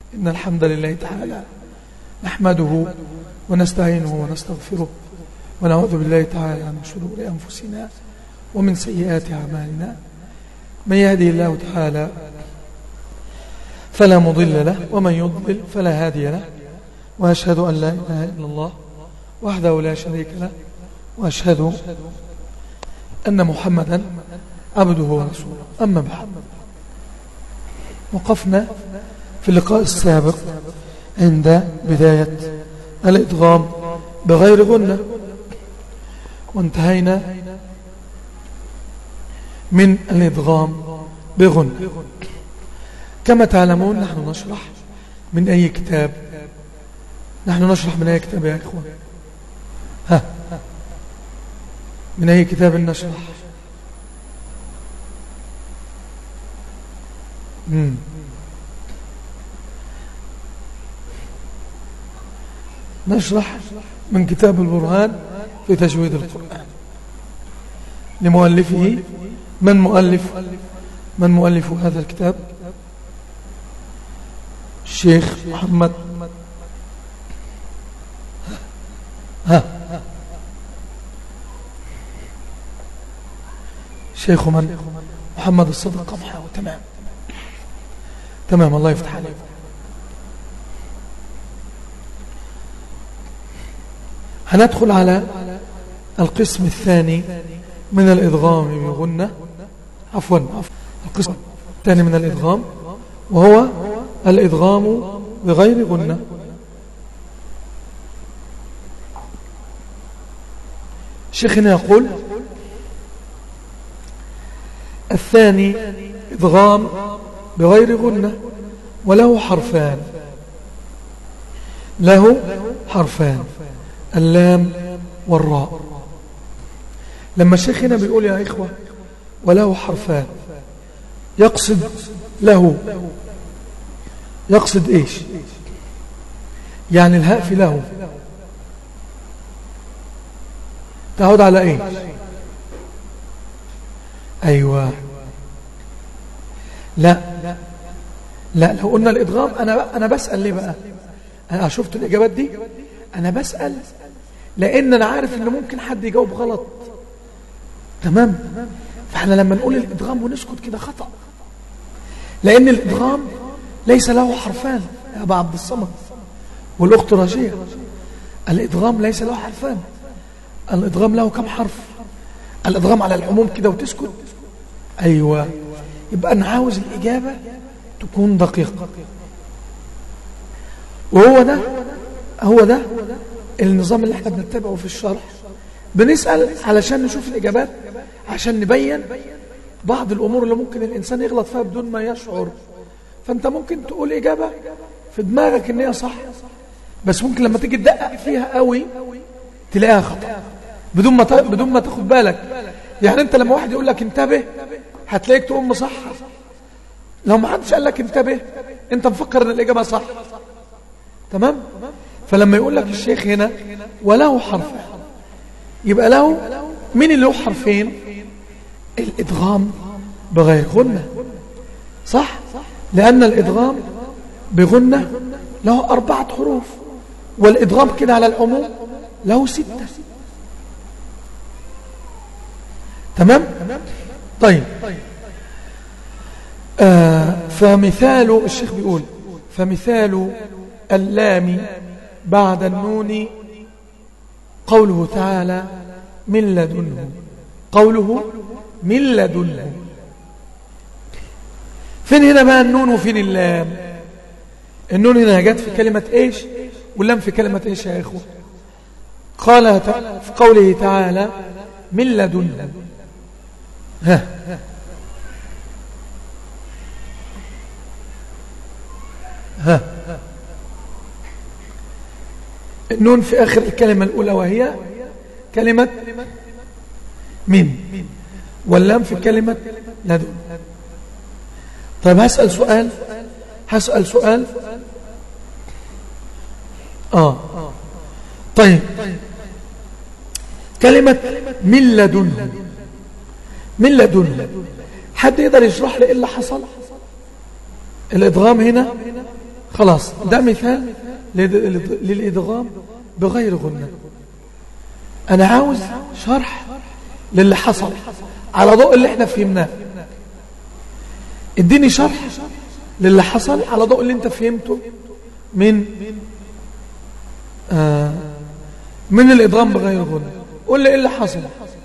إن الحمد لله تعالى نحمده ونستعينه ونستغفره ونعوذ بالله تعالى من شرور أنفسنا ومن سيئات أعمالنا من يهدي الله تعالى فلا مضل له ومن يضلل فلا هادي له وأشهد أن لا إله إلا الله وحده لا شريك له وأشهد أن محمدا عبده ورسوله أما بعد وقفنا في اللقاء السابق عند بداية الإدغام بغير غنة وانتهينا من الإدغام بغنة كما تعلمون نحن نشرح من أي كتاب نحن نشرح من أي كتاب يا إخوان ها من أي كتاب نشرح مم. نشرح من كتاب البرهان في تجويد القرآن لمؤلفه من مؤلف من مؤلف هذا الكتاب الشيخ محمد ها شيخ من محمد الصدق قمحة تمام تمام الله يفتح عليك هندخل على القسم الثاني من الإدغام بغنة عفوا القسم الثاني من الإدغام وهو الإدغام بغير غنة شيخنا يقول الثاني إدغام بغير غنة وله حرفان له حرفان اللام والراء لما الشيخ هنا بيقول يا إخوة وله حرفان يقصد له يقصد إيش يعني الهاء في له تعود على إيش أيوة لا لا لو قلنا الإدغام أنا, أنا بسأل ليه بقى أنا شفت الإجابات دي أنا بسأل لأن أنا عارف أن ممكن حد يجاوب غلط تمام فإحنا لما نقول الإدغام ونسكت كده خطأ لأن الإدغام ليس له حرفان يا أبا عبد الصمد والأخت رجية الإدغام ليس له حرفان الإدغام له كم حرف الإدغام على العموم كده وتسكت أيوة يبقى أنا عاوز الإجابة تكون دقيقة وهو ده هو ده النظام اللي احنا بنتبعه في الشرح بنسأل علشان نشوف الإجابات عشان نبين بعض الأمور اللي ممكن الإنسان يغلط فيها بدون ما يشعر فأنت ممكن تقول إجابة في دماغك إن هي صح بس ممكن لما تيجي تدقق فيها قوي تلاقيها خطأ بدون ما بدون ما تاخد بالك يعني انت لما واحد يقول لك انتبه هتلاقيك تقوم مصح لو ما حدش قال لك انتبه انت مفكر ان الاجابه صح تمام فلما يقول لك الشيخ هنا وله حرف يبقى له مين اللي له حرفين الادغام بغير غنه صح لان الادغام بغنه له اربعه حروف والادغام كده على العموم له سته تمام طيب آه فمثال الشيخ بيقول فمثال اللام بعد النون قوله تعالى من لدنه قوله من لدنه فين هنا بقى النون وفين اللام النون هنا جت في كلمة ايش واللام في كلمة ايش يا اخوة قال في قوله تعالى من لدنه ها ها النون في آخر الكلمة الأولى وهي كلمة من واللام في كلمة لدن طيب هسأل سؤال هسأل سؤال آه طيب كلمة من لدنه من لدنه حد يقدر يشرح لي ايه اللي حصل الادغام هنا خلاص ده مثال للإدغام بغير غنة أنا عاوز شرح للي حصل على ضوء اللي احنا فهمناه اديني شرح للي حصل على ضوء اللي انت فهمته من آه من الإدغام بغير غنة قول لي ايه اللي حصل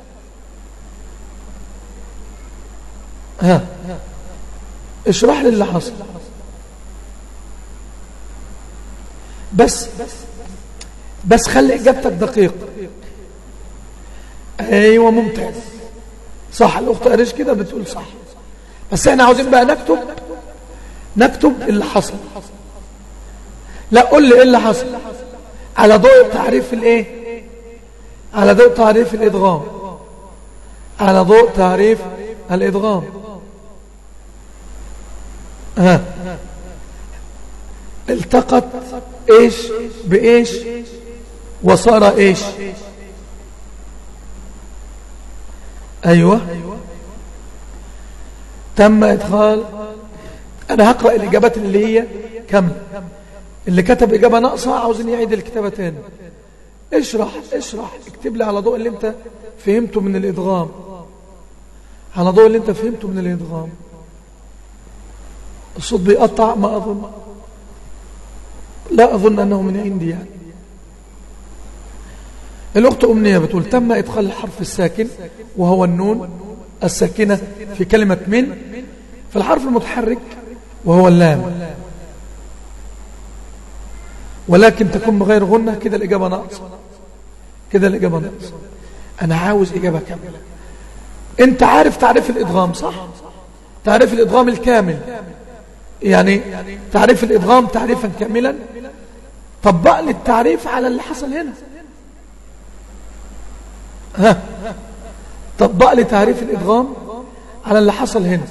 ها اشرح لي اللي حصل بس بس خلي اجابتك دقيق ايوه ممتاز صح الاخت قريش كده بتقول صح بس احنا عاوزين بقى نكتب نكتب اللي حصل لا قول لي ايه اللي حصل على ضوء تعريف الايه على ضوء تعريف الادغام على ضوء تعريف الادغام ها التقت ايش بايش وصار ايش ايوه تم ادخال انا هقرأ الاجابات اللي هي كامله اللي كتب اجابه ناقصه عاوزين يعيد الكتابه تاني اشرح اشرح اكتب لي على ضوء اللي انت فهمته من الادغام على ضوء اللي انت فهمته من الادغام الصوت بيقطع ما اظن لا اظن انه من عندي يعني الاخت امنيه بتقول تم ادخال الحرف الساكن وهو النون الساكنه في كلمه من في الحرف المتحرك وهو اللام ولكن تكون بغير غنة كده الإجابة ناقصة كده الإجابة ناقصة أنا عاوز إجابة كاملة أنت عارف تعريف الإدغام صح تعريف الإدغام الكامل يعني تعريف الإدغام تعريفا كاملا طبق لي التعريف على اللي حصل هنا ها طبق لي تعريف الإدغام على اللي حصل هنا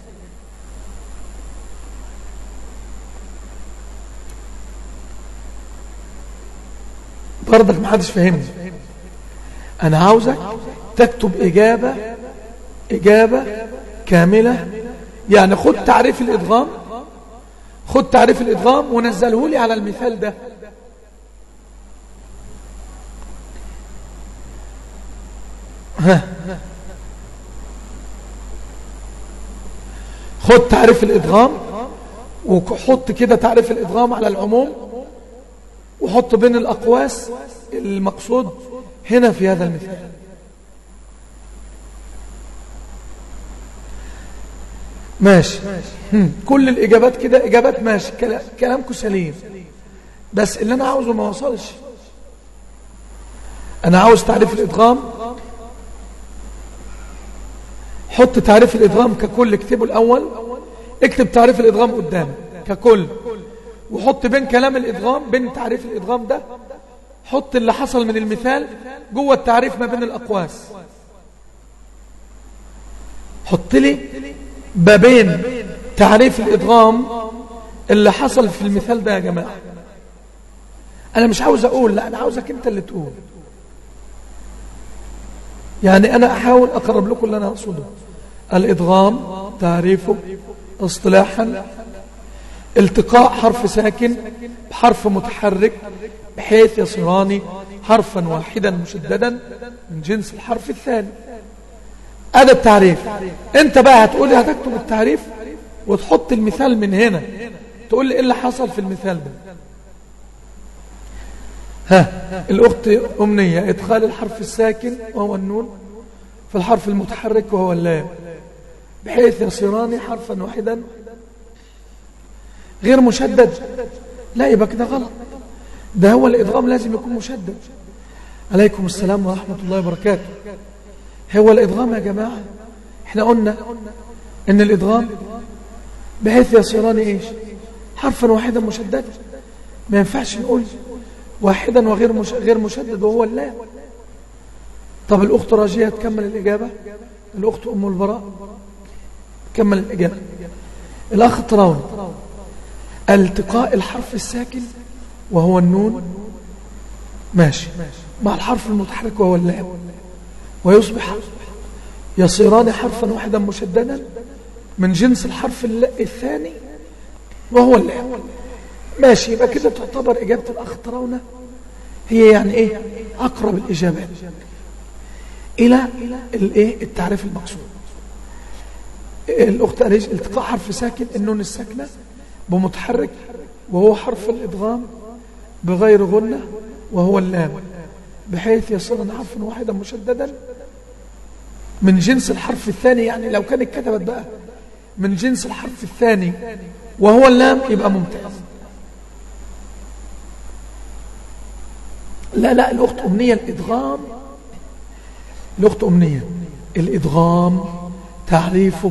برضك ما حدش فهمني انا عاوزك تكتب اجابة اجابة كاملة يعني خد تعريف الادغام خد تعريف الادغام ونزله لي على المثال ده ها خد تعريف الادغام وحط كده تعريف الادغام على العموم وحط بين الأقواس المقصود هنا في هذا المثال ماشي كل الإجابات كده إجابات ماشي كلامكم سليم بس اللي أنا عاوزه ما وصلش أنا عاوز تعريف الإدغام حط تعريف الإدغام ككل اكتبه الأول اكتب تعريف الإدغام قدام ككل وحط بين كلام الإدغام بين تعريف الإدغام ده حط اللي حصل من المثال جوه التعريف ما بين الأقواس حط لي بابين تعريف الإدغام اللي حصل في المثال ده يا جماعة أنا مش عاوز أقول لا أنا عاوزك أنت اللي تقول يعني أنا أحاول أقرب لكم اللي أنا أقصده الإدغام تعريفه اصطلاحا التقاء حرف ساكن بحرف متحرك بحيث يصيران حرفا واحدا مشددا من جنس الحرف الثاني هذا التعريف انت بقى هتقولي هتكتب التعريف وتحط المثال من هنا تقول لي ايه اللي حصل في المثال ده ها الاخت امنيه ادخال الحرف الساكن وهو النون في الحرف المتحرك وهو اللام بحيث يصيران حرفا واحدا غير مشدد لا يبقى كده غلط ده هو الإدغام لازم يكون مشدد عليكم السلام ورحمة الله وبركاته هو الإدغام يا جماعة احنا قلنا ان الإدغام بحيث يصيران ايش حرفا واحدا مشددا ما ينفعش نقول واحدا وغير مش... غير مشدد وهو اللام طب الأخت راجية تكمل الإجابة الأخت أم البراء كمل الإجابة الأخ طراون التقاء الحرف الساكن وهو النون ماشي مع الحرف المتحرك وهو اللام ويصبح يصيران حرفا واحدا مشددا من جنس الحرف الثاني وهو اللام ماشي يبقى كده تعتبر إجابة الأخ ترونه هي يعني إيه أقرب الإجابات إلى الإيه التعريف المقصود الأخت قالت التقاء حرف ساكن النون الساكنة بمتحرك وهو حرف الإدغام بغير غنة وهو اللام بحيث يصير حرفا واحدا مشددا من جنس الحرف الثاني يعني لو كانت كتبت بقى من جنس الحرف الثاني وهو اللام يبقى ممتاز لا لا الأخت أمنية الإدغام الأخت أمنية الإدغام تعريفه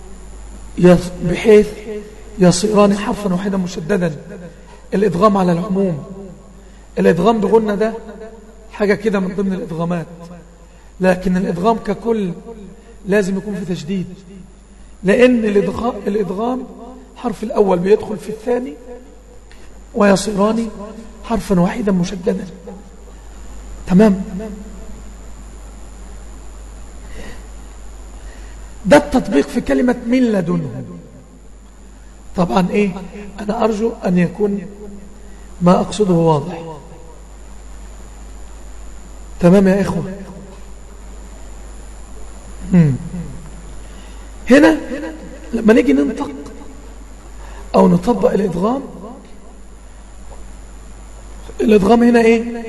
بحيث يصيران حرفا واحدا مشددا الإدغام على العموم الإدغام بغنى ده حاجة كده من ضمن الإدغامات لكن الإدغام ككل لازم يكون في تشديد لأن الإدغام حرف الأول بيدخل في الثاني ويصيران حرفا واحدا مشددا تمام ده التطبيق في كلمة من لدنه طبعا ايه انا ارجو ان يكون ما اقصده واضح تمام يا اخوة هنا لما نيجي ننطق او نطبق الادغام الادغام هنا ايه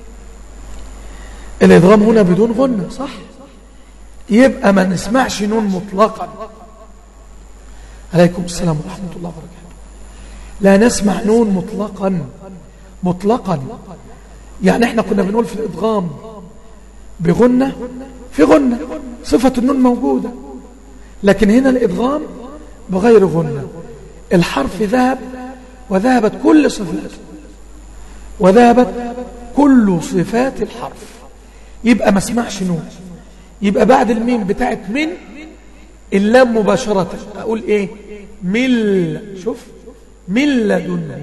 الادغام هنا بدون غنة صح يبقى ما نسمعش نون مطلقا عليكم السلام ورحمة الله وبركاته لا نسمع نون مطلقا مطلقا يعني احنا كنا بنقول في الادغام بغنة في غنة صفة النون موجودة لكن هنا الادغام بغير غنة الحرف ذهب وذهبت كل صفاته وذهبت كل صفات الحرف يبقى ما اسمعش نون يبقى بعد الميم بتاعت من اللام مباشرة أقول إيه مل شوف مل لدنه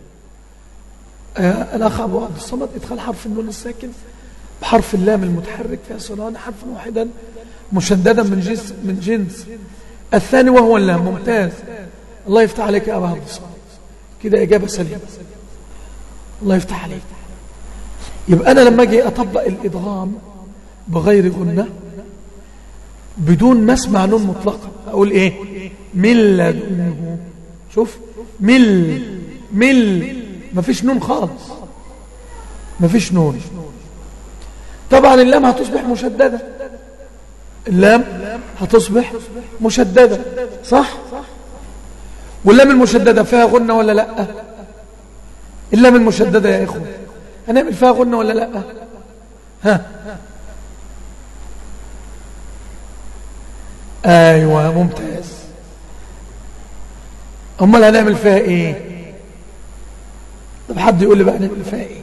آه الأخ أبو عبد الصمد ادخل حرف النون الساكن بحرف اللام المتحرك في صلان حرفا واحدا مشددا من جنس من جنس الثاني وهو اللام ممتاز الله يفتح عليك يا أبو عبد الصمد كده إجابة سليمة الله يفتح عليك يبقى أنا لما أجي أطبق الإدغام بغير غنة بدون ما اسمع نون مطلقا اقول ايه مل لدنه شوف مل مل مفيش نون خالص مفيش نون طبعا اللام هتصبح مشددة اللام هتصبح مشددة صح واللام المشددة فيها غنة ولا لا اللام المشددة يا إخوة هنعمل فيها غنة ولا لا ها ايوه ممتاز امال هنعمل فيها ايه طب حد يقول لي بقى هنعمل فيها ايه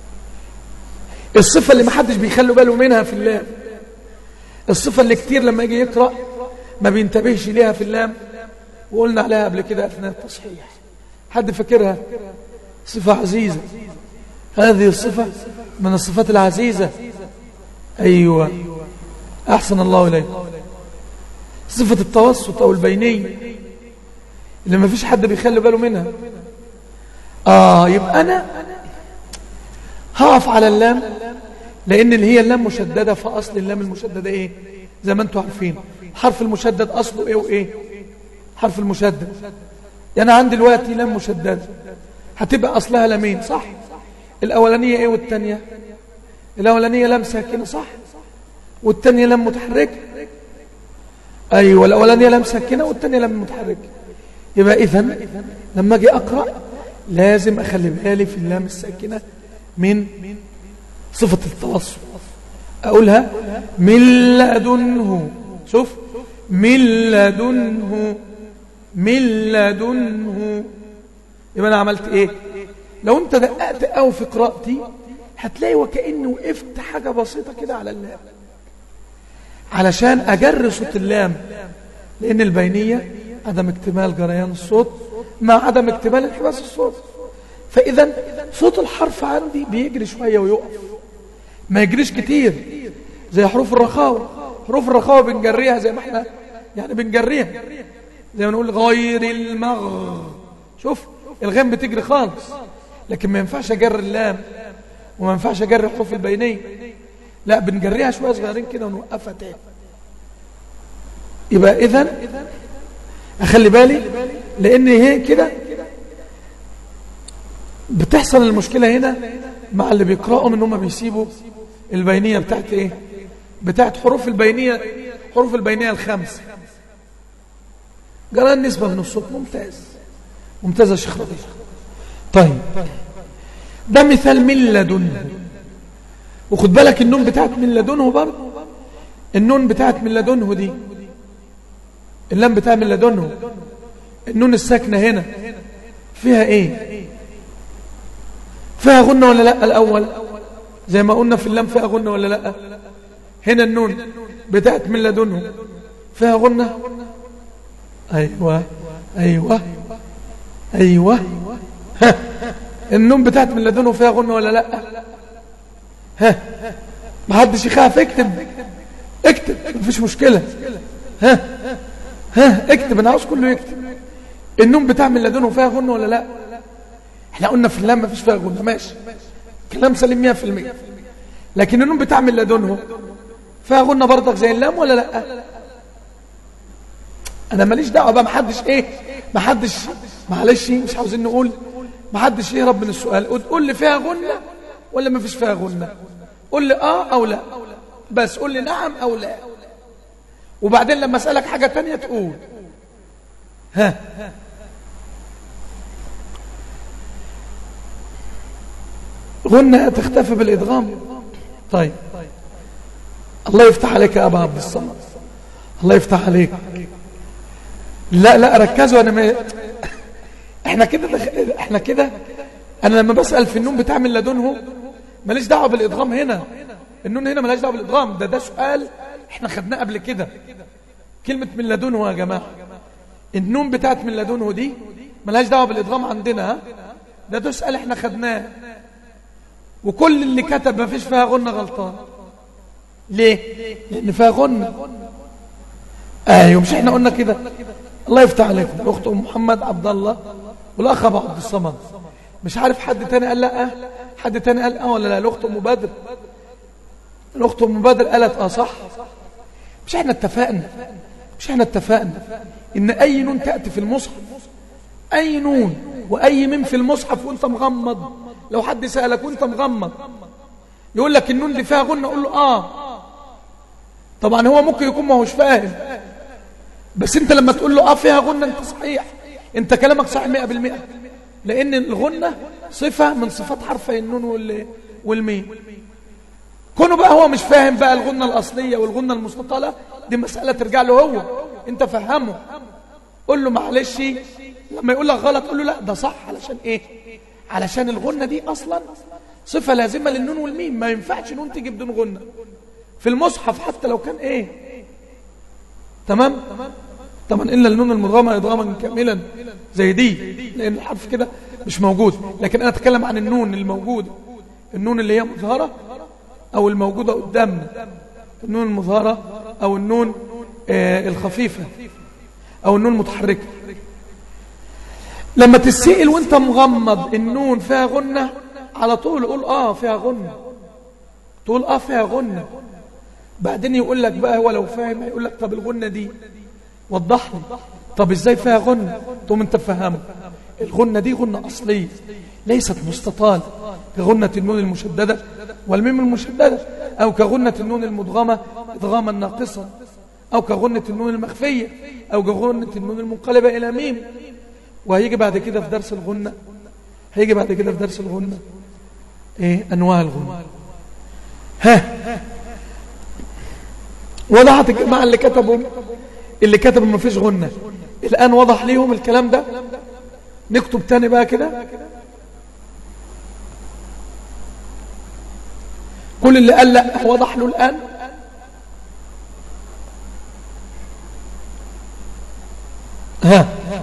الصفه اللي ما حدش بيخلوا باله منها في اللام الصفه اللي كتير لما يجي يقرا ما بينتبهش ليها في اللام وقلنا عليها قبل كده اثناء التصحيح حد فاكرها صفه عزيزه هذه الصفه من الصفات العزيزه ايوه احسن الله اليك صفة التوسط أو البينية اللي ما فيش حد بيخلي باله منها آه يبقى أنا هقف على اللام لأن اللي هي اللام مشددة فأصل اللام المشددة إيه زي ما أنتم عارفين حرف المشدد أصله إيه وإيه حرف المشدد يعني عندي دلوقتي لام مشددة هتبقى أصلها لامين صح الأولانية إيه والتانية الأولانية لام ساكنة صح والتانية لام متحركة أيوة الأولانية لم ساكنة والثانية لم متحركة يبقى إذن لما أجي أقرأ لازم أخلي بالي في اللام الساكنة من صفة التوسط أقولها من لدنه شوف من لدنه من لدنه يبقى أنا عملت إيه لو أنت دققت أو في قراءتي هتلاقي وكأني وقفت حاجة بسيطة كده على اللام علشان أجر صوت اللام لأن البينية عدم اكتمال جريان الصوت مع عدم اكتمال انحباس الصوت فإذا صوت الحرف عندي بيجري شوية ويقف ما يجريش كتير زي حروف الرخاوة حروف الرخاوة بنجريها زي ما احنا يعني بنجريها زي ما نقول غير المغ شوف الغين بتجري خالص لكن ما ينفعش اجر اللام وما ينفعش اجر الحروف البينيه لا بنجريها شويه صغيرين كده ونوقفها تاني يبقى اذا اخلي بالي لان هي كده بتحصل المشكله هنا مع اللي بيقراوا ان هم بيسيبوا البينيه بتاعت ايه بتاعت حروف البينيه حروف البينيه الخمسه قال النسبه من الصوت ممتاز ممتاز يا شيخ ربيع طيب ده مثال من لدنه وخد بالك النون بتاعت من لدنه برضه النون بتاعت من لدنه دي اللام بتاع من لدنه النون الساكنة هنا فيها ايه فيها غنة ولا لا الأول زي ما قلنا في اللام فيها غنة ولا لا هنا النون بتاعت من لدنه فيها غنة أيوة أيوة أيوة ها النون بتاعت من لدنه فيها غنة ولا لا ها ما حدش يخاف اكتب اكتب مفيش مشكلة ها ها اكتب انا عاوز كله يكتب النون بتاع من لدنه فيها غنة ولا لا احنا قلنا في اللام مفيش فيها غنة ماشي كلام سليم 100% لكن النون بتاع من لدنه فيها غنة برضك زي اللام ولا لا انا ماليش دعوه بقى محدش ايه محدش معلش مش عاوزين نقول محدش يهرب من السؤال قول لي فيها غنة ولا مفيش فيها غنة قول لي اه او لا بس قول لي نعم او لا وبعدين لما اسالك حاجه تانية تقول ها غنة تختفي بالإدغام طيب الله يفتح عليك يا أبا عبد الصمد الله يفتح عليك لا لا ركزوا أنا ما احنا كده دخ... احنا كده أنا لما بسأل في النون بتاع من لدنه ماليش دعوة بالإدغام هنا النون هنا مالهاش دعوة بالإدغام ده ده سؤال احنا خدناه قبل كده كلمة من لدنه يا جماعة النون بتاعت من لدنه دي ملهاش دعوة بالإدغام عندنا ها ده ده سؤال احنا خدناه وكل اللي كتب ما فيش فيها غنة غلطان ليه لأن فيها غنة ايوه مش احنا قلنا كده الله يفتح عليكم الاخت ام محمد عبد الله والاخ ابو عبد الصمد مش عارف حد تاني قال لا حد تاني قال اه ولا لا الاخت ام بدر الاخت ام بدر قالت اه صح مش احنا اتفقنا مش احنا اتفقنا ان اي نون تاتي في المصحف اي نون واي ميم في المصحف وانت مغمض لو حد سالك وانت مغمض يقول لك النون دي فيها غنه قول له اه طبعا هو ممكن يكون ما هوش فاهم بس انت لما تقول له اه فيها غنه انت صحيح انت كلامك صحيح 100% لان الغنه صفه من صفات حرفي النون وال والميم كونه بقى هو مش فاهم بقى الغنه الاصليه والغنه المستطاله دي مساله ترجع له هو انت فهمه قول له معلش لما يقول لك غلط قول له لا ده صح علشان ايه علشان الغنه دي اصلا صفه لازمه للنون والميم ما ينفعش نون تيجي بدون غنه في المصحف حتى لو كان ايه تمام طبعا الا النون المدغمه ادغاما كاملا زي دي لان الحرف كده مش موجود لكن انا اتكلم عن النون الموجوده النون اللي هي مظهره او الموجوده قدامنا النون المظهره او النون آه الخفيفه او النون المتحركه لما تسئل وانت مغمض النون فيها غنه على طول قول اه فيها غنه تقول اه فيها غنه بعدين يقول لك بقى هو لو فاهم يقول لك طب الغنه دي وضح لي طب ازاي فيها غنه تقوم انت تفهمه الغنه دي غنه اصليه ليست مستطاله كغنه النون المشدده والميم المشدده او كغنه النون المدغمه ادغاما ناقصا او كغنه النون المخفيه او كغنه النون المنقلبه الى ميم وهيجي بعد كده في درس الغنه هيجي بعد كده في درس الغنه ايه انواع الغنه ها وضحت الجماعه اللي كتبوا اللي كتبوا ما فيش غنه الان وضح ليهم الكلام ده نكتب تاني بقى كده كل اللي قال لا وضح له الان ها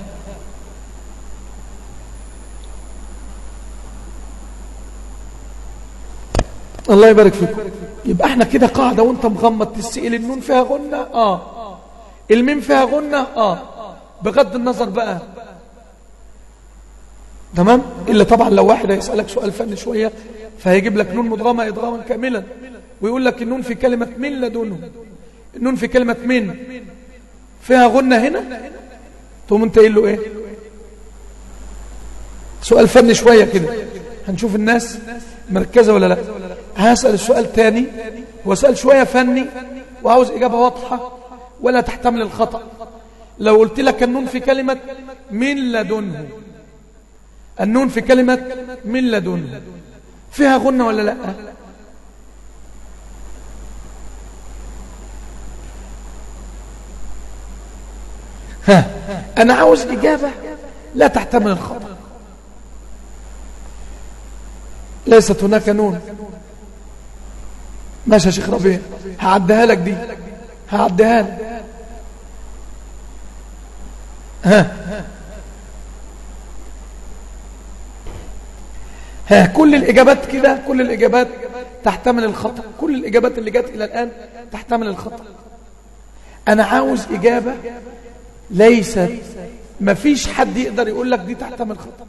الله يبارك فيكم يبقى احنا كده قاعدة وانت مغمض تسئل النون فيها غنة اه الميم فيها غنة اه بغض النظر بقى تمام إلا طبعا لو واحد هيسألك سؤال فني شوية فهيجيب لك نون مدغمة إدغاما كاملا ويقول لك النون في كلمة من لدونه النون في كلمة من فيها غنة هنا تقوم انت قايل له ايه سؤال فني شوية كده هنشوف الناس مركزة ولا لا هسأل السؤال تاني واسأل شوية فني وعاوز إجابة واضحة ولا تحتمل الخطأ لو قلت لك النون في كلمة من لدنه النون في كلمة من لدنه فيها غنة ولا لا ها أنا عاوز إجابة لا تحتمل الخطأ ليست هناك نون ماشي يا شيخ ربيع هعديها لك دي هعديها لك ها ها كل الإجابات كده كل الإجابات تحتمل الخطأ كل الإجابات اللي جت إلى الآن تحتمل الخطأ أنا عاوز إجابة ليست مفيش حد يقدر يقول لك دي تحتمل خطأ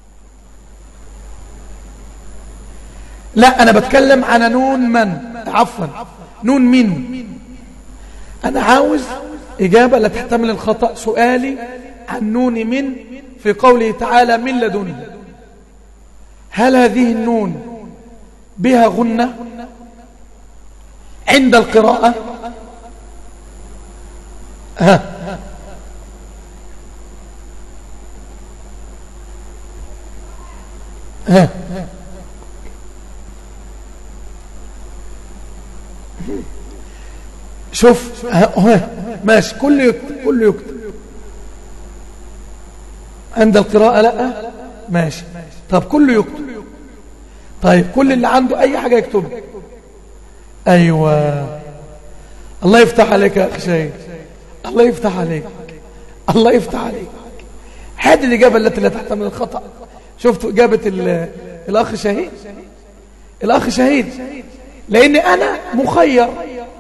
لا أنا بتكلم عن نون من عفوا نون من أنا عاوز إجابة لا تحتمل الخطأ سؤالي عن نون من في قوله تعالى من لدنه هل هذه النون بها غنة عند القراءة ها ها شوف ها ماشي كله يكتب كله يكتب عند القراءة لا ماشي طب كله يكتب طيب كل اللي عنده أي حاجة يكتبها أيوة الله يفتح عليك يا أخي شهيد الله يفتح عليك الله يفتح عليك هذه الإجابة التي لا تحتمل الخطأ شفتوا إجابة الأخ شهيد الأخ شهيد لأني أنا مخير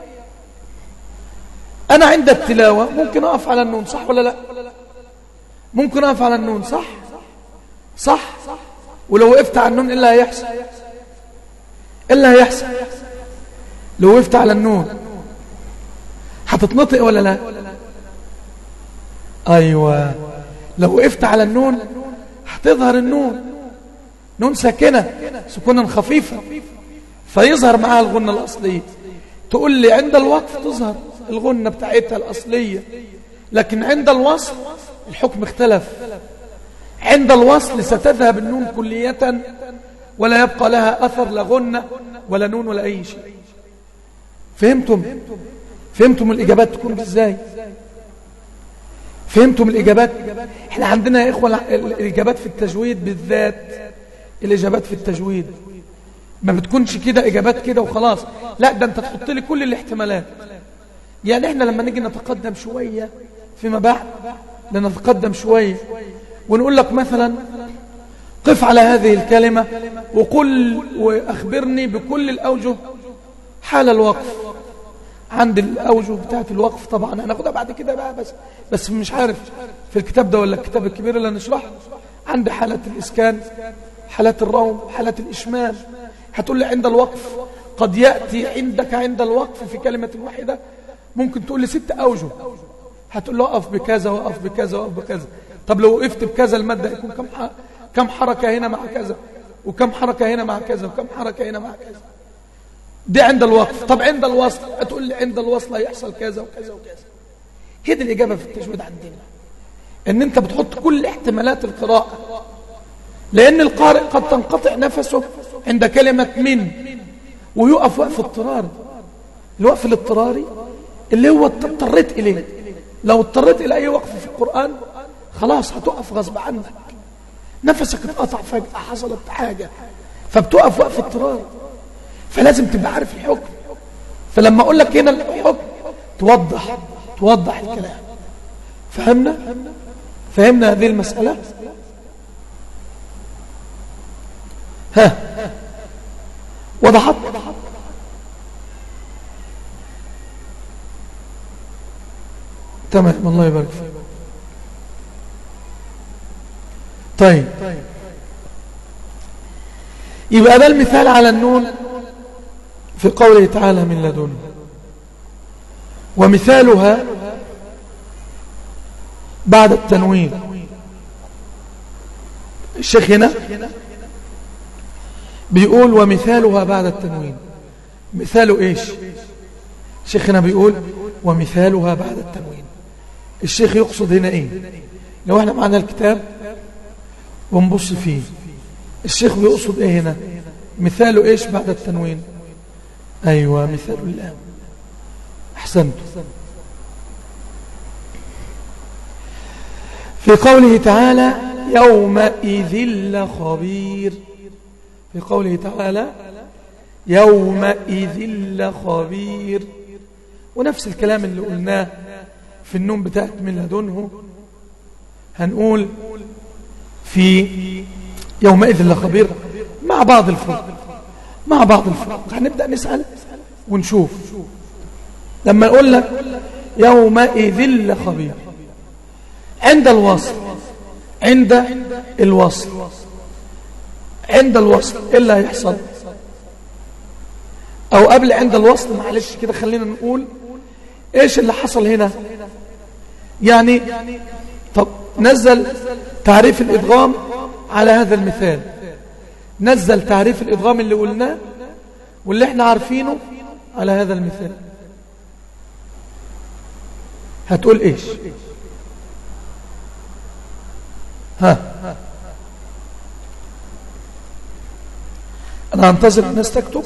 أنا عند التلاوة ممكن أقف على النون صح ولا لا ممكن أقف على النون صح صح ولو وقفت على النون إيه اللي هيحصل إيه اللي هيحصل لو وقفت على النون هتتنطق ولا لا أيوة لو وقفت على النون هتظهر النون نون ساكنة سكونا خفيفة فيظهر معها الغنة الأصلية تقول لي عند الوقف تظهر الغنة بتاعتها الأصلية لكن عند الوصل الحكم اختلف عند الوصل ستذهب النون كلية ولا يبقى لها أثر لا غنة ولا نون ولا أي شيء فهمتم فهمتم الإجابات تكون ازاي فهمتم الإجابات احنا عندنا يا إخوة الإجابات في التجويد بالذات الإجابات في التجويد ما بتكونش كده إجابات كده وخلاص لا ده أنت تحط لي كل الاحتمالات يعني احنا لما نيجي نتقدم شوية فيما بعد لنتقدم شوية ونقول لك مثلا قف على هذه الكلمة وقل وأخبرني بكل الأوجه حال الوقف عند الأوجه بتاعت الوقف طبعا هناخدها بعد كده بقى بس بس مش عارف في الكتاب ده ولا الكتاب الكبير اللي نشرحه عند حالة الإسكان حالات الروم حالات الإشمال هتقول لي عند الوقف قد يأتي عندك عند الوقف في كلمة واحدة ممكن تقول لي ست أوجه هتقول له أقف بكذا وأقف بكذا وأقف بكذا طب لو وقفت بكذا المادة يكون كم كم حركة هنا مع كذا وكم حركة هنا مع كذا وكم حركة هنا مع كذا دي عند الوقف طب عند الوصل هتقول لي عند الوصل هيحصل كذا وكذا وكذا هي دي الإجابة في التجويد عندنا ان انت بتحط كل احتمالات القراءة لان القارئ قد تنقطع نفسه عند كلمة من ويقف وقف اضطراري الوقف الاضطراري اللي هو اضطريت اليه لو اضطريت الى اي وقف في القرآن خلاص هتقف غصب عنك نفسك اتقطع فجأة حصلت حاجة فبتقف وقف اضطراري فلازم تبقى عارف الحكم فلما اقول لك هنا الحكم توضح توضح الكلام فهمنا فهمنا هذه المسألة ها وضحت تمام الله يبارك فيك طيب يبقى ده المثال على النون في قوله تعالى من لدن ومثالها بعد التنوين الشيخ هنا بيقول ومثالها بعد التنوين مثاله ايش الشيخ هنا بيقول ومثالها بعد التنوين الشيخ يقصد هنا ايه لو احنا معنا الكتاب ونبص فيه الشيخ بيقصد ايه هنا مثاله ايش بعد التنوين ايوه مثال الان احسنت في قوله تعالى يومئذ لخبير في قوله تعالى يومئذ لخبير ونفس الكلام اللي قلناه في النوم بتاعت من لدنه هنقول في يومئذ لخبير مع بعض الفرق مع بعض الفرق هنبدأ نسأل ونشوف لما نقول لك يومئذ لخبير عند الوصل عند الوصل عند الوصل ايه اللي هيحصل او قبل عند الوصل معلش كده خلينا نقول ايش اللي حصل هنا يعني طب نزل تعريف الادغام على هذا المثال نزل تعريف الادغام اللي قلناه واللي احنا عارفينه على هذا المثال هتقول ايش ها انا انتظر الناس تكتب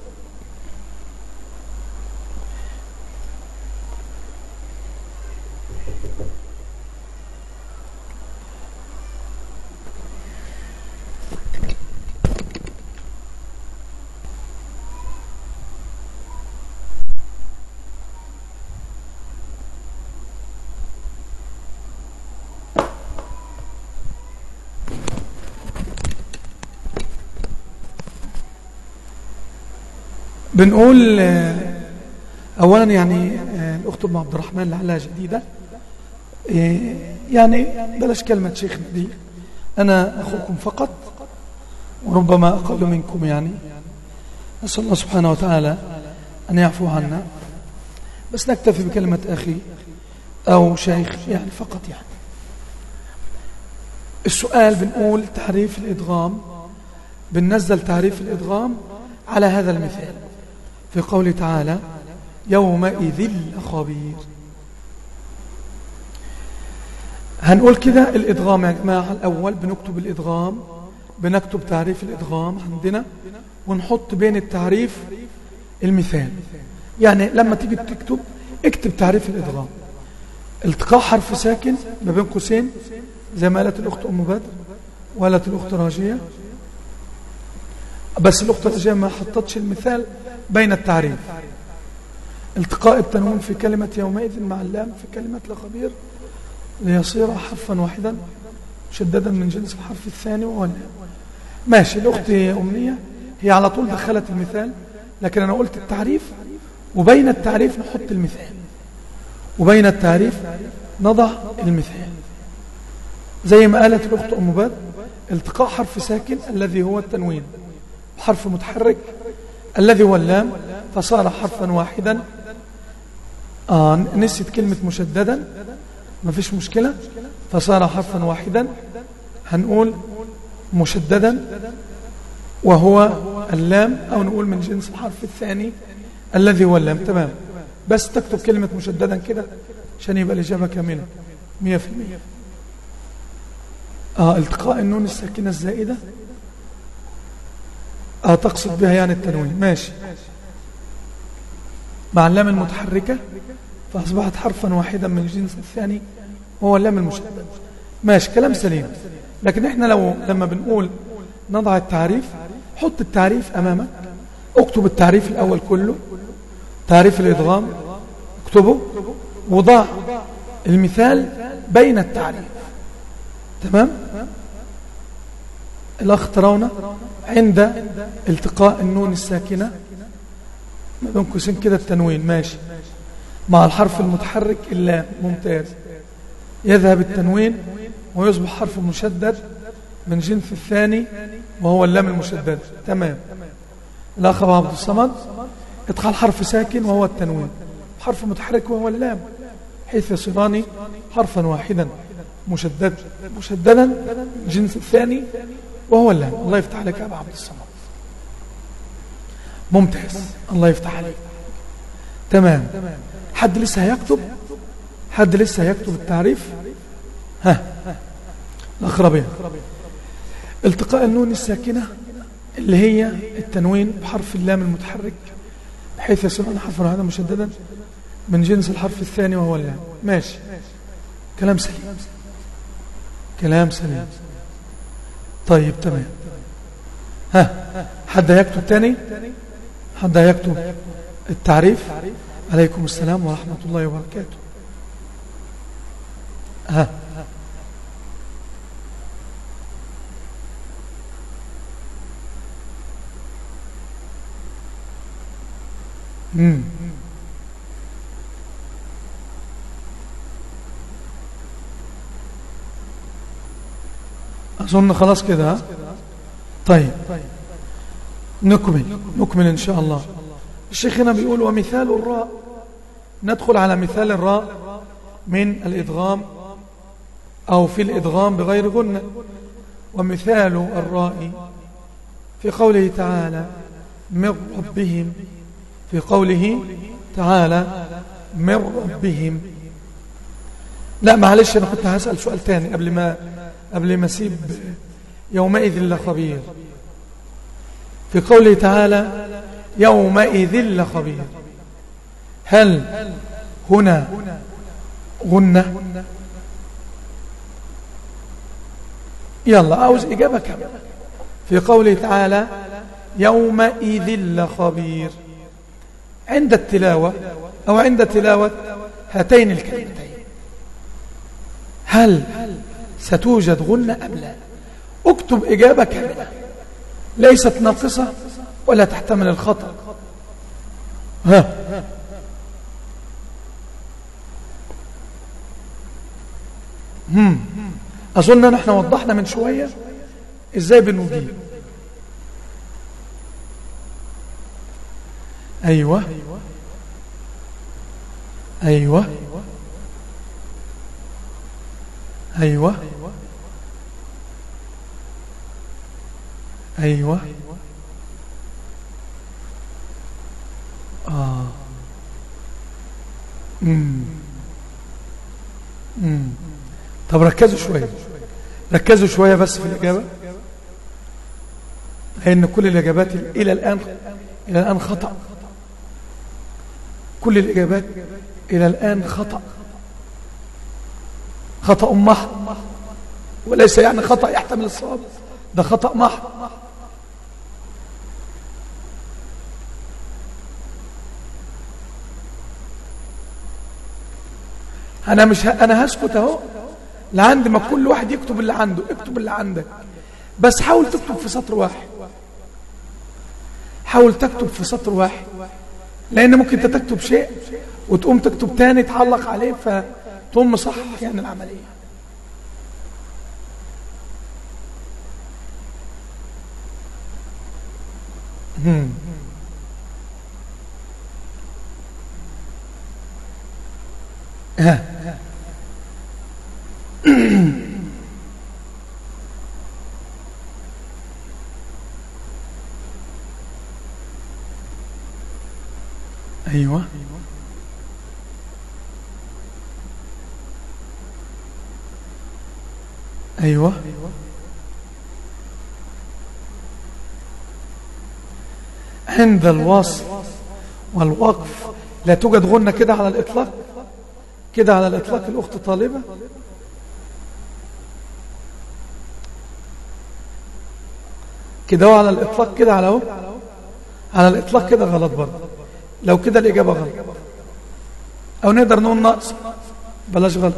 بنقول اولا يعني الاخت ام عبد الرحمن لعلها جديده يعني بلاش كلمه شيخنا دي انا اخوكم فقط وربما اقل منكم يعني نسال الله سبحانه وتعالى ان يعفو عنا بس نكتفي بكلمه اخي او شيخ يعني فقط يعني السؤال بنقول تعريف الادغام بننزل تعريف الادغام على هذا المثال في قوله تعالى يومئذ خبير هنقول كده الإدغام يا جماعة الأول بنكتب الإدغام بنكتب تعريف الإدغام عندنا ونحط بين التعريف المثال يعني لما تيجي تكتب اكتب تعريف الإدغام التقاء حرف ساكن ما بين قوسين زي ما قالت الأخت أم بدر وقالت الأخت راجية بس الأخت راجية ما حطتش المثال بين التعريف التقاء التنوين في كلمة يومئذ مع اللام في كلمة لخبير ليصير حرفا واحدا مشددا من جنس الحرف الثاني وهو اللام ماشي الأخت أمنية هي على طول دخلت المثال لكن أنا قلت التعريف وبين التعريف نحط المثال وبين التعريف نضع المثال زي ما قالت الأخت أم باد التقاء حرف ساكن الذي هو التنوين حرف متحرك الذي هو اللام فصار حرفا واحدا آه نسيت كلمة مشددا ما فيش مشكلة فصار حرفا واحدا هنقول مشددا وهو اللام أو نقول من جنس الحرف الثاني الذي هو اللام تمام بس تكتب كلمة مشددا كده عشان يبقى الإجابة كاملة مية في المية آه التقاء النون الساكنة الزائدة آه تقصد بها يعني التنوين ماشي مع اللام المتحركة فأصبحت حرفا واحدا من الجنس الثاني وهو اللام المشدد ماشي كلام سليم لكن احنا لو لما بنقول نضع التعريف حط التعريف أمامك اكتب التعريف الأول كله تعريف الإدغام اكتبه وضع المثال بين التعريف تمام الأخ ترون عند التقاء النون الساكنة ما بين قوسين كده التنوين ماشي مع الحرف المتحرك اللام ممتاز يذهب التنوين ويصبح حرف مشدد من جنس الثاني وهو اللام المشدد تمام الأخ أبو عبد الصمد ادخل حرف ساكن وهو التنوين حرف متحرك وهو اللام حيث يصيران حرفا واحدا مشدد مشددا الجنس الثاني وهو اللام الله يفتح عليك يا أبو عبد الصمد ممتاز الله يفتح عليك تمام حد لسه هيكتب حد لسه هيكتب التعريف ها الأخربين التقاء النون الساكنة اللي هي التنوين بحرف اللام المتحرك بحيث يصير حرف هذا مشددا من جنس الحرف الثاني وهو اللام ماشي كلام سليم كلام سليم طيب تمام ها حد يكتب تاني حد يكتب التعريف عليكم السلام ورحمة الله وبركاته ها امم أظن خلاص كده طيب نكمل نكمل إن شاء الله الشيخ هنا بيقول ومثال الراء ندخل على مثال الراء من الإدغام أو في الإدغام بغير غنة ومثال الراء في قوله تعالى من ربهم في قوله تعالى من ربهم لا معلش أنا كنت هسأل سؤال تاني قبل ما قبل ما أسيب يومئذ لخبير في قوله تعالى يومئذ لخبير هل هنا غنة يلا عاوز إجابة كاملة في قوله تعالى يومئذ لخبير عند التلاوة أو عند تلاوة هاتين الكلمتين هل ستوجد غنة أم لا اكتب إجابة كاملة ليست ناقصة ولا تحتمل الخطأ ها هم. أظن نحن وضحنا من شوية إزاي بنجيب أيوة أيوة أيوة أيوة آه مم. مم. طب ركزوا شوية ركزوا شوية بس في الإجابة لأن كل الإجابات إلى الآن إلى الآن خطأ كل الإجابات إلى الآن خطأ خطأ محض وليس يعني خطأ يحتمل الصواب ده خطأ محض انا مش ه... انا هسكت اهو لعند ما كل واحد يكتب اللي عنده اكتب اللي عندك بس حاول تكتب في سطر واحد حاول تكتب في سطر واحد لان ممكن انت تكتب شيء وتقوم تكتب تاني تعلق عليه فتقوم مصحح يعني العمليه هم. ها ايوه ايوه عند الوصف والوقف لا توجد غنة كده على الإطلاق كده على الإطلاق الأخت طالبة كده على الإطلاق كده على هو على الإطلاق كده غلط برضه لو كده الإجابة غلط أو نقدر نقول ناقص بلاش غلط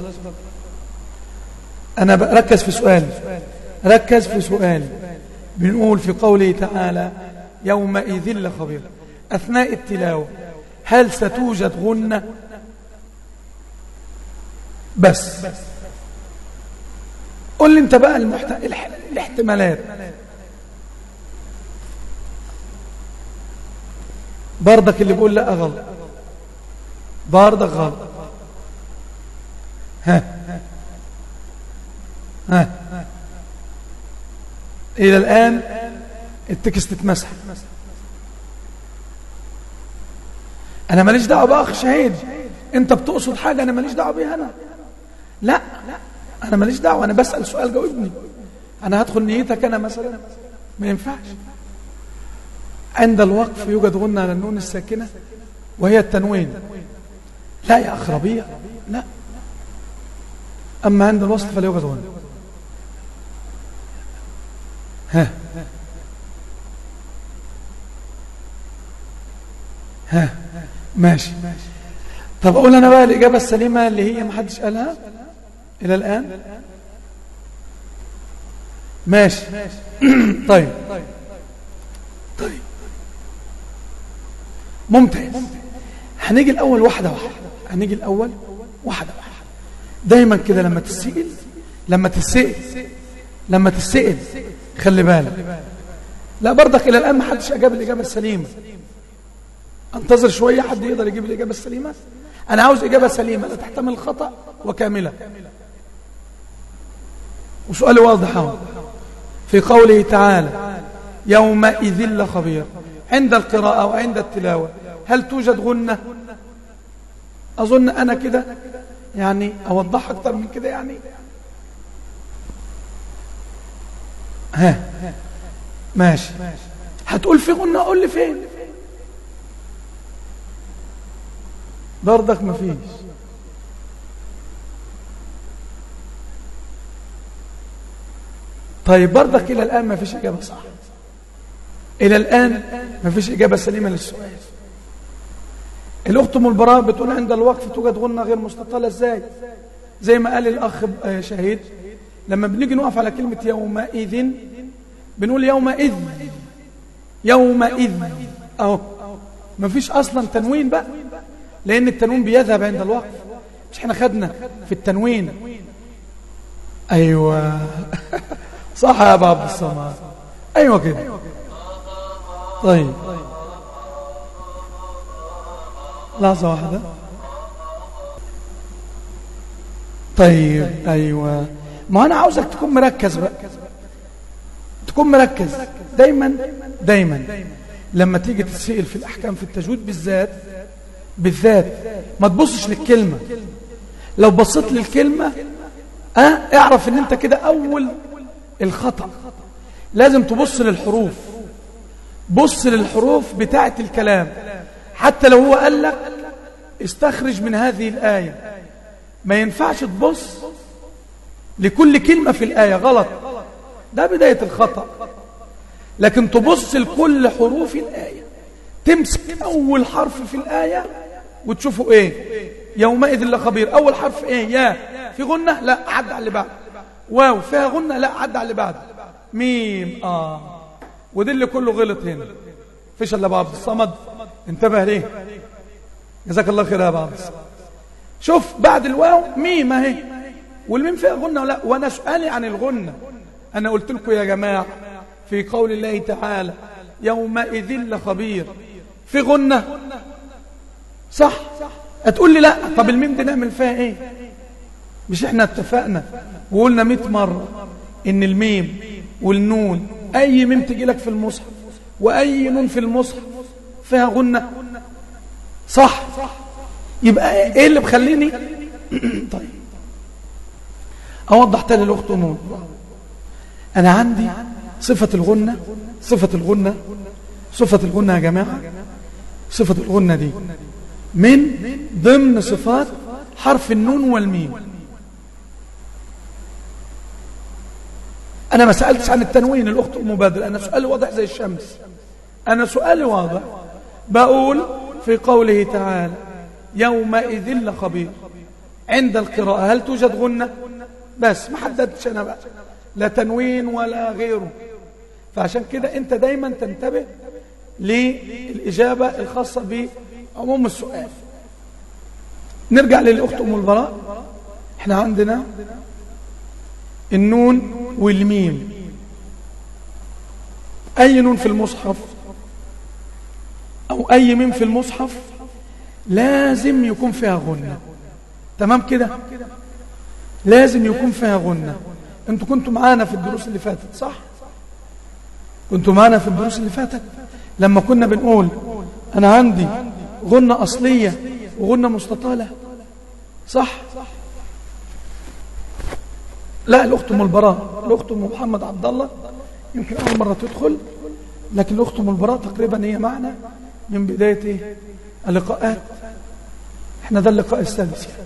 أنا بركز في سؤال ركز في سؤال بنقول في قوله تعالى يومئذ لخبير أثناء التلاوة هل ستوجد غنة بس قول لي انت بقى المحت... الاح... الاحتمالات بردك اللي بيقول لا غلط بردك غلط ها ها إلى الآن التكست اتمسح أنا ماليش دعوة بقى أخ شهيد أنت بتقصد حاجة أنا ماليش دعوة بيها أنا لا أنا ماليش دعوة أنا بسأل سؤال جاوبني أنا هدخل نيتك أنا مثلا ما ينفعش عند الوقف يوجد غنة على النون الساكنة وهي التنوين لا يا أخ ربيع لا أما عند الوصل فليوجد غنة ها ها ماشي طب أقول أنا بقى الإجابة السليمة اللي هي محدش قالها إلى الآن ماشي طيب طيب ممتاز هنيجي الأول واحدة واحدة هنيجي الأول واحدة واحدة دايما كده لما تسئل لما تسئل لما تسئل خلي بالك لا برضك إلى الآن ما حدش أجاب الإجابة السليمة انتظر شوية حد يقدر يجيب الإجابة السليمة أنا عاوز إجابة سليمة لا تحتمل الخطأ وكاملة وسؤالي واضح اهو في قوله تعالى يومئذ لخبير عند القراءة وعند التلاوة هل توجد غنة أظن أنا كده يعني أوضح أكتر من كده يعني ها ماشي هتقول في غنة أقول لي فين برضك مفيش طيب برضك إلى الآن ما فيش إجابة صح إلى الآن ما فيش إجابة سليمة للسؤال الأخت أم البراء بتقول عند الوقف توجد غنة غير مستطالة إزاي زي ما قال الأخ شهيد لما بنيجي نقف على كلمة يومئذ بنقول يومئذ يومئذ أهو ما فيش أصلا تنوين بقى لأن التنوين بيذهب عند الوقف مش احنا خدنا في التنوين أيوة صح يا أبا عبد الصمد أيوة كده طيب لحظة واحدة طيب أيوة ما أنا عاوزك تكون مركز بقى تكون مركز دايما دايما لما تيجي تتسئل في الأحكام في التجويد بالذات بالذات ما تبصش للكلمة لو بصيت للكلمة اه اعرف ان انت كده اول الخطأ لازم تبص للحروف بص للحروف بتاعة الكلام حتى لو هو قال لك استخرج من هذه الآية ما ينفعش تبص لكل كلمة في الآية غلط ده بداية الخطأ لكن تبص لكل حروف الآية تمسك أول حرف في الآية وتشوفه إيه يومئذ لخبير أول حرف إيه يا في غنة لا عد على اللي بعد واو فيها غنة لا عد على اللي بعد ميم آه ودي اللي كله غلط هنا فيش الا عبد الصمد انتبه ليه جزاك الله خير يا ابو عبد الصمد شوف بعد الواو ميم اهي والميم فيها غنة ولا وانا سؤالي عن الغنة انا قلت لكم يا جماعة في قول الله تعالى يومئذ لخبير في غنة صح هتقول لي لا طب الميم دي نعمل فيها ايه مش احنا اتفقنا وقلنا 100 مرة ان الميم والنون اي ميم تجي لك في المصحف واي نون في المصحف فيها غنة صح يبقى ايه اللي بخليني طيب اوضح تاني الاخت نون انا عندي صفة الغنة صفة الغنة صفة الغنة يا جماعة صفة الغنة دي من ضمن صفات حرف النون والميم أنا ما سألتش عن التنوين الأخت المبادرة أنا سؤالي واضح زي الشمس أنا سؤالي واضح بقول في قوله تعالى يومئذ لخبير عند القراءة هل توجد غنة بس ما حددتش أنا بقى لا تنوين ولا غيره فعشان كده أنت دايما تنتبه للإجابة الخاصة بعموم السؤال نرجع للأخت أم البراء احنا عندنا النون والميم أي نون في المصحف أو أي ميم في المصحف لازم يكون فيها غنة تمام كده لازم يكون فيها غنة انتوا كنتوا معانا في الدروس اللي فاتت صح كنتوا معانا في الدروس اللي فاتت لما كنا بنقول أنا عندي غنة أصلية وغنة مستطالة صح لا الأخت أم البراء الأخت أم محمد عبد الله يمكن أول مرة تدخل لكن الأخت أم البراء تقريبا هي معنا من بداية إيه؟ اللقاءات احنا ده اللقاء السادس يعني.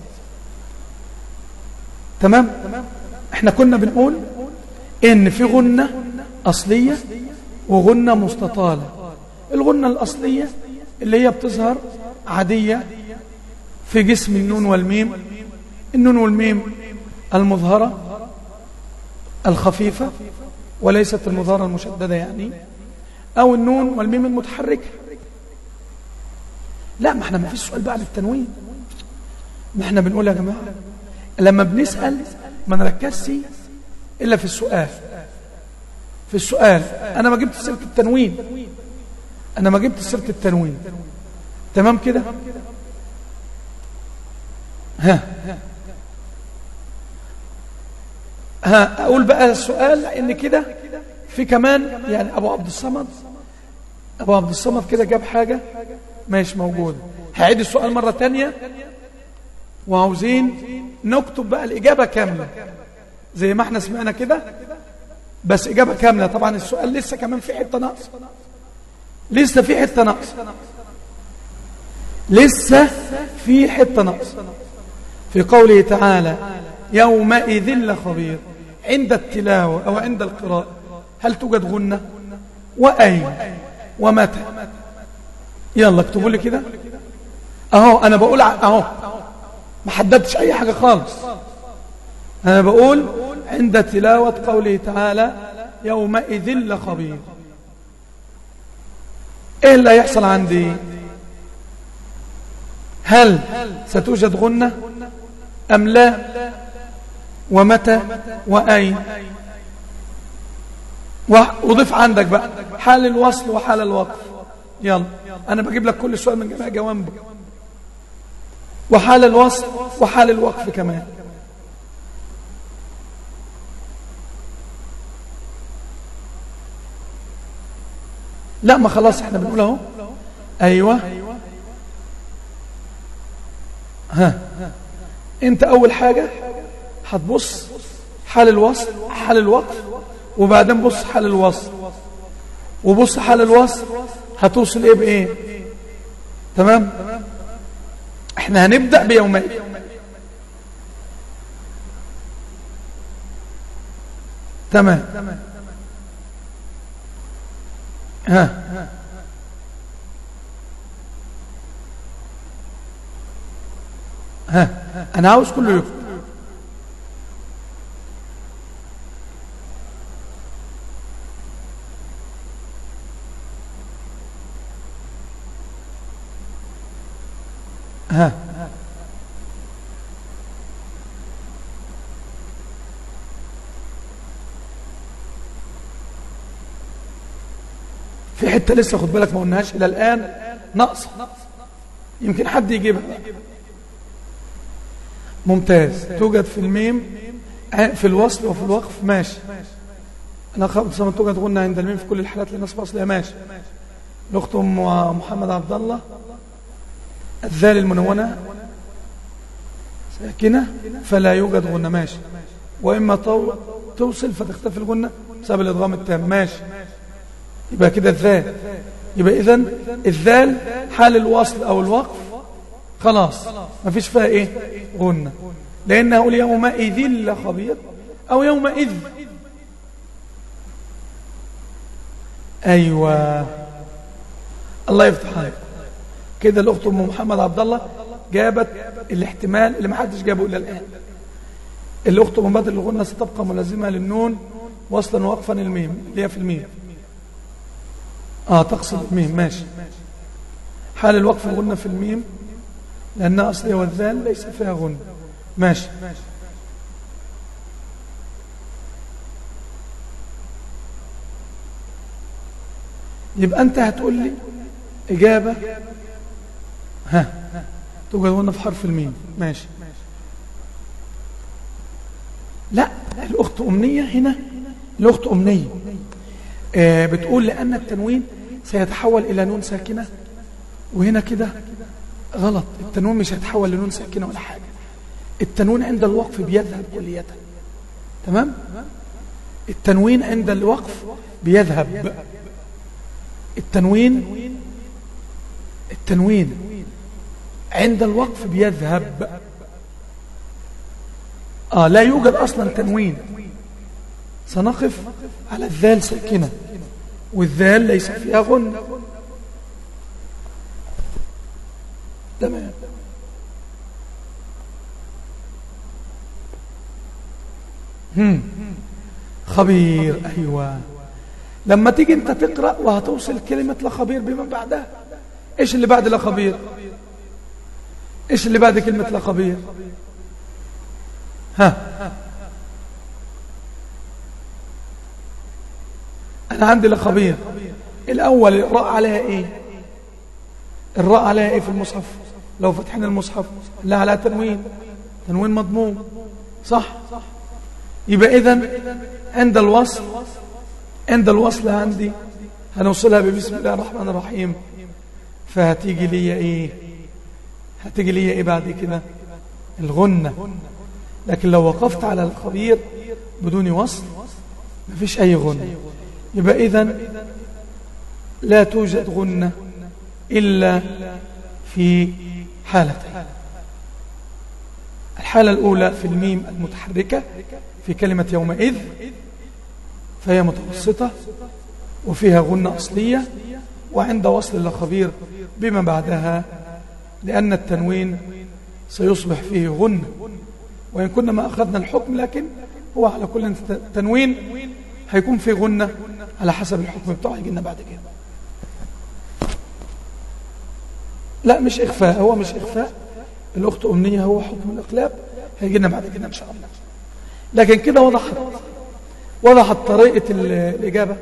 تمام احنا كنا بنقول ان في غنة أصلية وغنة مستطالة الغنة الأصلية اللي هي بتظهر عادية في جسم النون والميم النون والميم المظهرة الخفيفة وليست المظهرة المشددة يعني أو النون والميم المتحركة لا ما احنا ما فيش سؤال بعد التنوين ما احنا بنقول يا جماعة لما بنسأل ما نركزش إلا في السؤال في السؤال أنا ما جبت سيرة التنوين أنا ما جبت سيرة التنوين تمام كده ها ها أقول بقى السؤال إن كده في كمان يعني أبو عبد الصمد أبو عبد الصمد كده جاب حاجة مش موجودة هعيد السؤال مرة تانية وعاوزين نكتب بقى الإجابة كاملة زي ما احنا سمعنا كده بس إجابة كاملة طبعا السؤال لسه كمان في حتة ناقصة لسه في حتة ناقصة لسه في حتة ناقصة في قوله تعالى يومئذ لخبير عند التلاوة أو عند القراءة هل توجد غنة وأين ومتى يلا اكتبوا لي كده اهو انا بقول اهو ما حددتش اي حاجة خالص انا بقول عند تلاوة قوله تعالى يومئذ لخبير ايه اللي هيحصل عندي هل ستوجد غنة ام لا ومتى واين وضيف عندك بقى حال الوصل وحال الوقف يلا انا بجيب لك كل سؤال من جميع جوانبه وحال الوصل وحال الوقف كمان لا ما خلاص احنا بنقول اهو ايوه ها انت اول حاجة هتبص حال الوصل حال الوقف وبعدين بص حال الوصل وبص حال الوصل هتوصل ايه بايه تمام احنا هنبدأ بيومين تمام ها ها انا عاوز كله يكتب ها في حتة لسه خد بالك ما قلناهاش إلى الآن نقص يمكن حد يجيبها ممتاز توجد في الميم في الوصل وفي الوقف ماشي أنا خبط سما توجد غنى عند الميم في كل الحالات للنصب أصلها ماشي الأخت أم محمد عبد الله الذال المنونة ساكنة فلا يوجد غنة ماشي وإما توصل فتختفي الغنة بسبب الإضغام التام ماشي يبقى كده الذال يبقى إذن الذال حال الوصل أو الوقف خلاص ما فيش فيها إيه غنة لأن أقول يومئذ لخبير أو يومئذ أيوة الله يفتح عليك كده الأخت أم محمد عبد الله جابت الاحتمال اللي ما حدش جابه إلى الآن الأخت أم بدر الغنة ستبقى ملازمة للنون وصلا وقفا الميم اللي هي في الميم آه تقصد الميم ماشي حال الوقف الغنة في الميم لأنها أصلية والذال ليس فيها غنة ماشي يبقى أنت هتقول لي إجابة ها توجد هنا في حرف الميم ماشي لا الأخت أمنية هنا الأخت أمنية آه بتقول لأن التنوين سيتحول إلى نون ساكنة وهنا كده غلط التنوين مش هيتحول لنون ساكنة ولا حاجة التنوين عند الوقف بيذهب كلية تمام التنوين عند الوقف بيذهب التنوين التنوين عند الوقف بيذهب آه لا يوجد أصلا تنوين سنقف على الذال ساكنة والذال ليس فيها غن تمام هم. خبير أيوة لما تيجي انت تقرأ وهتوصل كلمة لخبير بما بعدها ايش اللي بعد لخبير ايش اللي بعد كلمة لخبير ها انا عندي لخبير الاول الراء عليها ايه الراء عليها ايه في المصحف لو فتحنا المصحف لا على تنوين تنوين مضموم صح يبقى اذا عند الوصل عند الوصل عندي هنوصلها ببسم الله الرحمن الرحيم فهتيجي لي ايه هتيجي لي ايه بعد كده الغنة لكن لو وقفت على الخبير بدون وصل مفيش اي غنة يبقى اذا لا توجد غنة إلا في حالتين الحالة الأولى في الميم المتحركة في كلمة يومئذ فهي متوسطة وفيها غنة أصلية وعند وصل الخبير بما بعدها لأن التنوين سيصبح فيه غنة وإن كنا ما أخذنا الحكم لكن هو على كل تنوين هيكون فيه غنة على حسب الحكم بتاعه يجينا بعد كده لا مش إخفاء هو مش إخفاء الأخت أمنية هو حكم الإقلاب هيجينا بعد كده إن شاء الله لكن كده وضحت وضحت طريقة الإجابة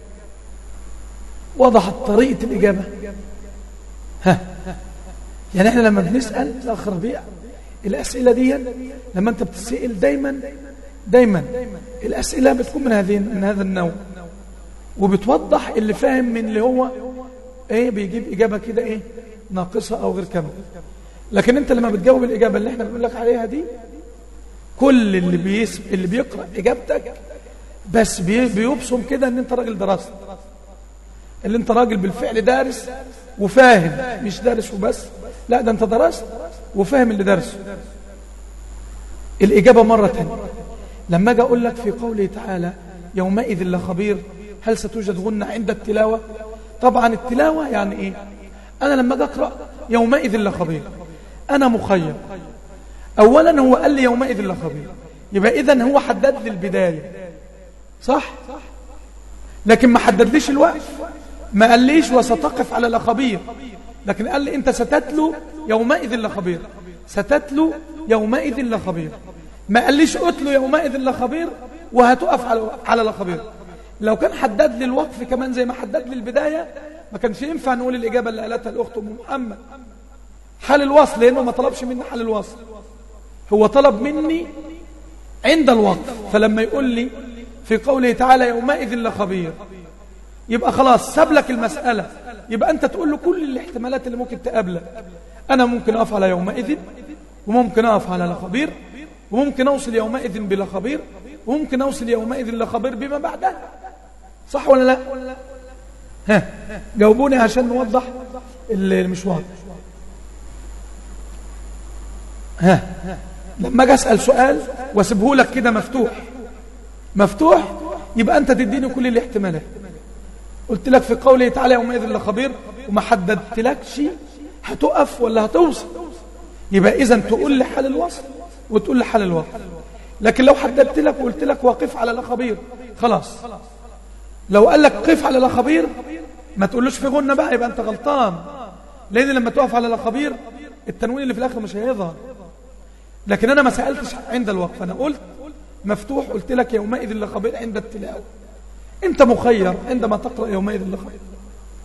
وضحت طريقة الإجابة ها يعني احنا لما بنسأل الأخ ربيع الأسئلة دي لما أنت بتسأل دايما دايما الأسئلة بتكون من هذه من هذا النوع وبتوضح اللي فاهم من اللي هو ايه بيجيب إجابة كده ايه ناقصة أو غير كاملة لكن أنت لما بتجاوب الإجابة اللي احنا بنقول لك عليها دي كل اللي بيسم اللي بيقرأ إجابتك بس بي بيبصم كده ان انت راجل درست اللي انت راجل بالفعل دارس وفاهم مش دارس وبس لا ده انت درست وفاهم اللي درسه الإجابة مرة تانية لما اجي أقول لك في قوله تعالى يومئذ لخبير هل ستوجد غنة عند التلاوة طبعا التلاوة يعني ايه أنا لما اجي أقرأ يومئذ لخبير أنا مخير أولا هو قال لي يومئذ لخبير يبقى إذن هو حدد لي البداية صح لكن ما حددليش الوقت ما قاليش وستقف على الخبير لكن قال لي انت ستتلو يومئذ لخبير ستتلو يومئذ لخبير ما قاليش اتلو يومئذ لخبير وهتقف على على الخبير لو كان حدد لي الوقف كمان زي ما حدد لي البداية ما كانش ينفع نقول الإجابة اللي قالتها الأخت أم محمد حال الوصل لأنه ما طلبش مني حال الوصل هو طلب مني عند الوقف فلما يقول لي في قوله تعالى يومئذ لخبير يبقى خلاص ساب لك المسألة يبقى أنت تقول له كل الاحتمالات اللي ممكن تقابلك أنا ممكن أقف على يومئذ وممكن أقف على لخبير وممكن أوصل يومئذ بلخبير وممكن أوصل يومئذ لخبير بما بعدها صح ولا لا ها جاوبوني عشان نوضح اللي مش واضح ها لما اجي اسال سؤال واسيبه لك كده مفتوح مفتوح يبقى أنت تديني كل الاحتمالات قلت لك في قوله تعالى يومئذ لخبير وما حددتلكش هتقف ولا هتوصل يبقى إذا تقول لي حال الوصل وتقول لي حال الوقف لكن لو حددت لك وقلت لك وقف على لخبير خلاص لو قال لك قف على لخبير ما تقولوش في غنة بقى يبقى أنت غلطان لأن لما تقف على لخبير التنوين اللي في الآخر مش هيظهر لكن أنا ما سألتش عند الوقف أنا قلت مفتوح قلت لك يومئذ لخبير عند التلاوة انت مخير عندما تقرأ يومئذ لخبير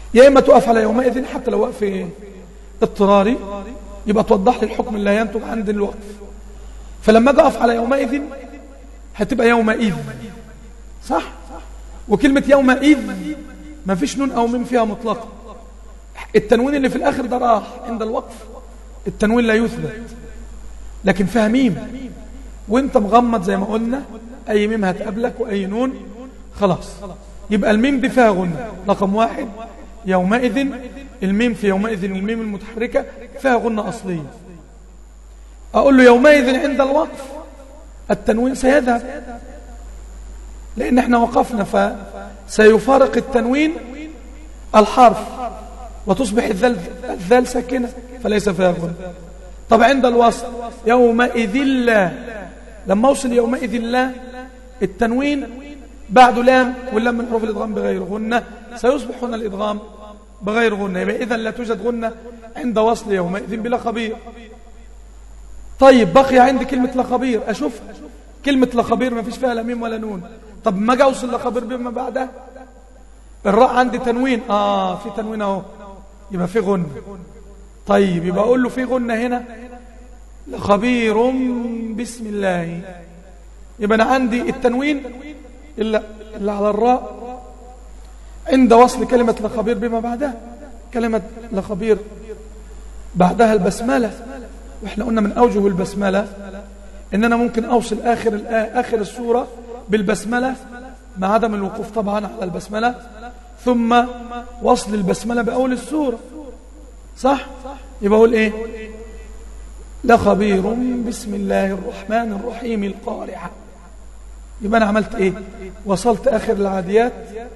يا إما تقف على يومئذ حتى لو وقف إيه؟ اضطراري يبقى توضح لي الحكم اللي ينتج عند الوقف فلما اجي اقف على يومئذ هتبقى يومئذ صح وكلمة يومئذ ما فيش نون أو ميم فيها مطلقة التنوين اللي في الآخر ده راح عند الوقف التنوين لا يثبت لكن فيها ميم وانت مغمض زي ما قلنا أي ميم هتقابلك وأي نون خلاص يبقى الميم دي فيها غنة رقم واحد يومئذ الميم في يومئذ الميم المتحركة فيها غنة أصلية أقول له يومئذ عند الوقف التنوين سيذهب لأن احنا وقفنا فسيفارق التنوين الحرف وتصبح الذال, الذال ساكنة فليس فيها غنة طب عند الوصل يومئذ لا لما أوصل يومئذ لا التنوين بعد لام واللام من حروف الإدغام بغير غنة سيصبح هنا الإدغام بغير غنة يبقى إذا لا توجد غنة عند وصل يومئذ بلا خبير طيب بقي عندي كلمة لا خبير أشوف كلمة لا خبير ما فيش فيها لا ميم ولا نون طب ما اجي اوصل لخبير بما بعدها الراء عندي تنوين اه في تنوين اهو يبقى في غنة طيب يبقى اقول له في غنة هنا لخبير بسم الله يبقى انا عندي التنوين إلا, إلا على الراء عند وصل كلمة لخبير بما بعدها كلمة لخبير بعدها البسملة واحنا قلنا من أوجه البسملة إن أنا ممكن أوصل آخر, آخر السورة بالبسملة مع عدم الوقوف طبعا على البسملة ثم وصل البسملة بأول السورة صح؟ يبقى أقول إيه لخبير بسم الله الرحمن الرحيم القارعة يبقى أنا عملت إيه وصلت آخر العاديات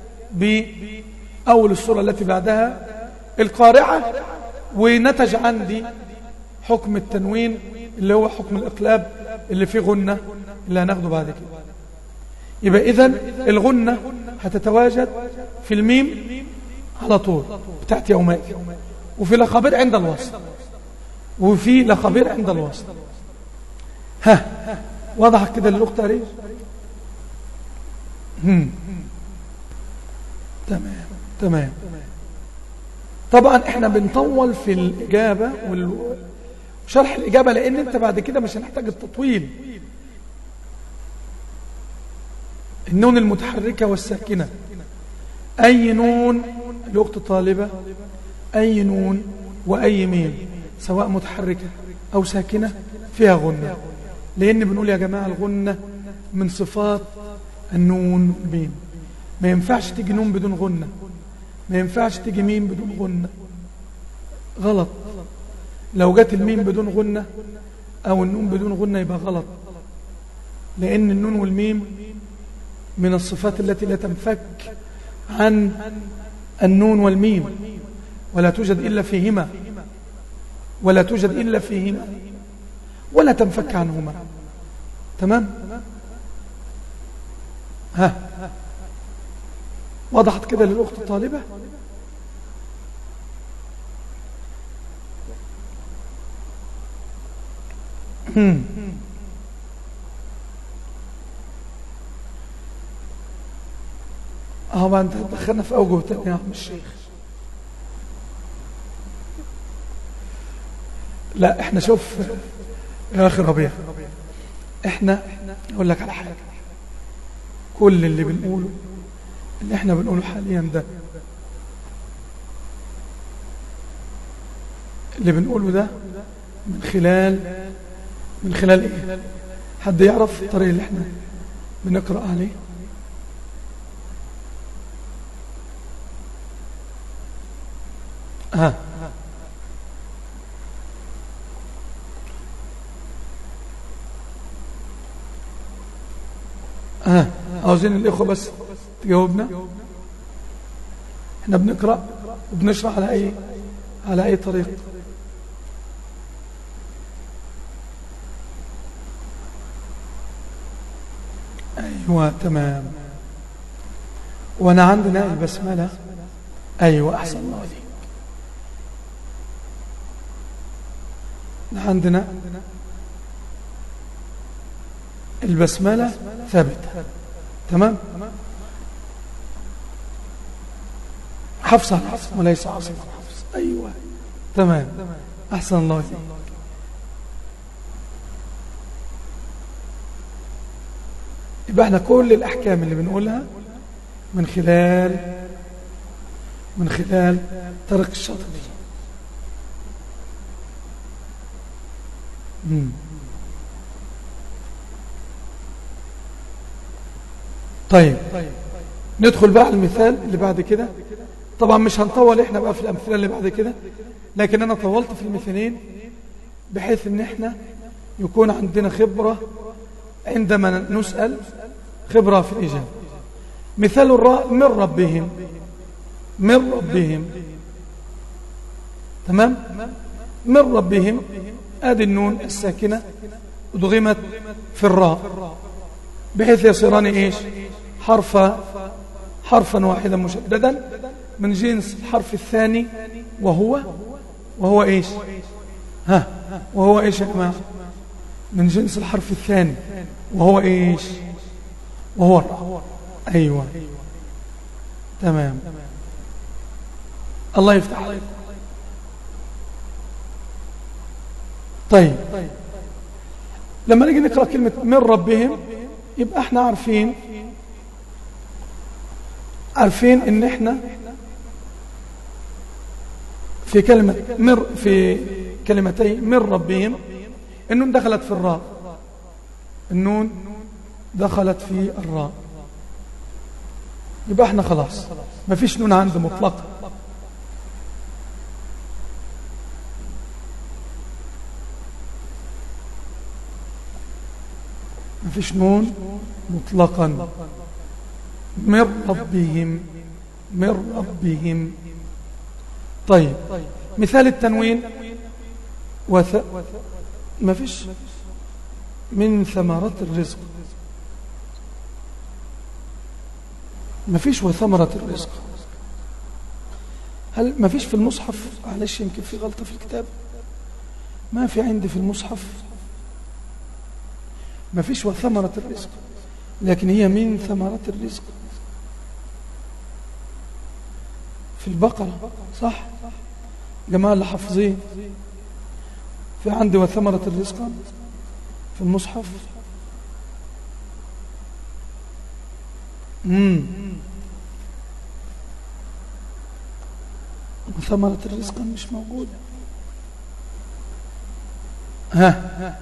بأول السورة التي بعدها القارعة ونتج عندي حكم التنوين اللي هو حكم الإقلاب اللي فيه غنة اللي هناخده بعد كده يبقى إذن الغنة هتتواجد في الميم على طول بتاعت يومئذ وفي لخبير عند الوصل وفي لخبير عند الوصل ها وضحت كده اللغة تاريخ تمام تمام طبعا احنا بنطول في الإجابة وشرح الإجابة لأن انت بعد كده مش هنحتاج التطويل النون المتحركة والساكنة أي نون الوقت طالبة أي نون وأي ميم سواء متحركة أو ساكنة فيها غنة لأن بنقول يا جماعة الغنة من صفات النون والميم ما ينفعش تيجي نون بدون غنة ما ينفعش تيجي ميم بدون غنة غلط لو جت الميم بدون غنة أو النون بدون غنة يبقى غلط لأن النون والميم من الصفات التي لا تنفك عن النون والميم ولا توجد إلا فيهما ولا توجد إلا فيهما ولا تنفك عنهما تمام ها وضحت كده للأخت الطالبة هم اهو ما انت دخلنا في اوجه تاني يا عم الشيخ لا احنا شوف يا اخي ربيع احنا اقول لك على حاجه كل اللي بنقوله اللي احنا بنقوله حاليا ده اللي بنقوله ده من خلال من خلال ايه حد يعرف الطريق اللي احنا بنقرأ عليه ها ها عاوزين الإخوة بس تجاوبنا احنا بنقرأ وبنشرح على أي على أي طريق أيوة تمام وانا عندنا البسملة أيوة أحسن الله عليك عندنا البسملة ثابتة تمام حفص عن حفص وليس عاصم عن حفص أيوة تمام أحسن الله إليك يبقى احنا كل الأحكام اللي بنقولها من خلال من خلال طريق الشاطبي طيب ندخل بقى على المثال اللي بعد كده طبعا مش هنطول احنا بقى في الأمثلة اللي بعد كده لكن أنا طولت في المثالين بحيث ان احنا يكون عندنا خبرة عندما نسأل خبرة في الإجابة مثال الراء من ربهم من ربهم تمام من ربهم ادي النون الساكنة ادغمت في الراء بحيث يصيران ايش حرف حرفا واحدا مشددا من جنس الحرف الثاني وهو وهو ايش ها وهو ايش يا جماعه من جنس الحرف الثاني وهو ايش وهو الراء ايوه تمام الله يفتح عليكم طيب لما نيجي نقرأ كلمة من ربهم يبقى احنا عارفين عارفين ان احنا في كلمة مر في كلمتين من ربهم النون دخلت في الراء النون دخلت في الراء يبقى احنا خلاص ما فيش نون عند مطلقة ما فيش نون مطلقا من ربهم من ربهم طيب مثال التنوين وث... ما فيش من ثمرات الرزق ما فيش وثمرة الرزق هل ما فيش في المصحف معلش يمكن في غلطة في الكتاب ما في عندي في المصحف ما فيش وثمرة الرزق لكن هي من ثمرات الرزق في البقرة صح جماعة اللي حافظين في عندي وثمرة الرزق في المصحف امم وثمرة الرزق مش موجودة ها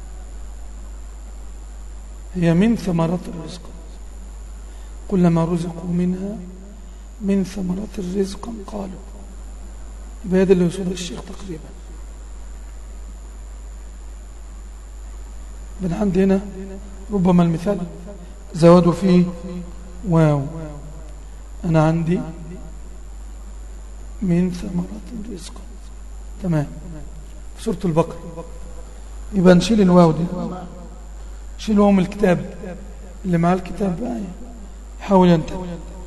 هي من ثمرات الرزق كلما رزقوا منها من ثمرات الرزق قالوا يبقى هذا اللي يوصل الشيخ تقريبا من عندنا ربما المثال زودوا فيه واو أنا عندي من ثمرات الرزق تمام في سورة البقرة يبقى نشيل الواو دي نشيل الواو من الكتاب اللي معاه الكتاب بقى يحاول ينتبه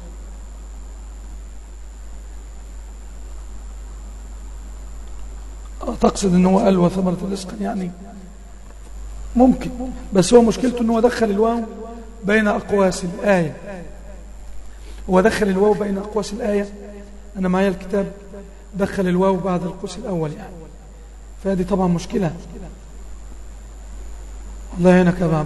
تقصد ان هو قال وثمرة الرزق يعني ممكن بس هو مشكلته ان هو دخل الواو بين اقواس الايه هو دخل الواو بين اقواس الايه انا معايا الكتاب دخل الواو بعد القوس الاول يعني فهذه طبعا مشكله الله يعينك يا عبد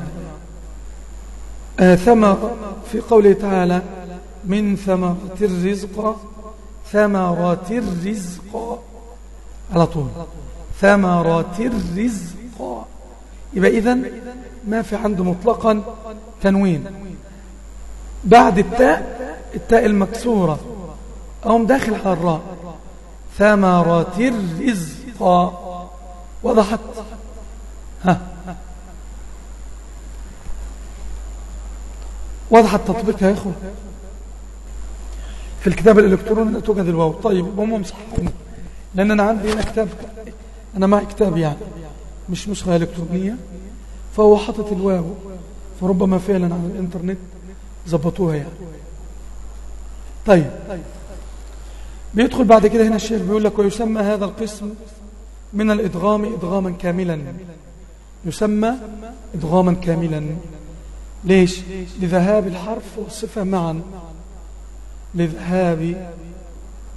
آه ثمر في قوله تعالى من ثمرات الرزق ثمرات الرزق على طول ثمرات الرزق يبقى إذن ما في عنده مطلقا تنوين بعد التاء التاء المكسورة أو داخل على الراء ثمرات الرزق وضحت ها وضح التطبيق يا إخوة في الكتاب الإلكتروني توجد الواو طيب هم مصححين لأن أنا عندي هنا كتاب أنا معي كتاب يعني مش نسخة إلكترونية فهو حطت الواو فربما فعلا على الإنترنت ظبطوها يعني طيب بيدخل بعد كده هنا الشيخ بيقول لك ويسمى هذا القسم من الإدغام إدغاما كاملا يسمى إدغاما كاملا ليش لذهاب الحرف والصفة معا لذهاب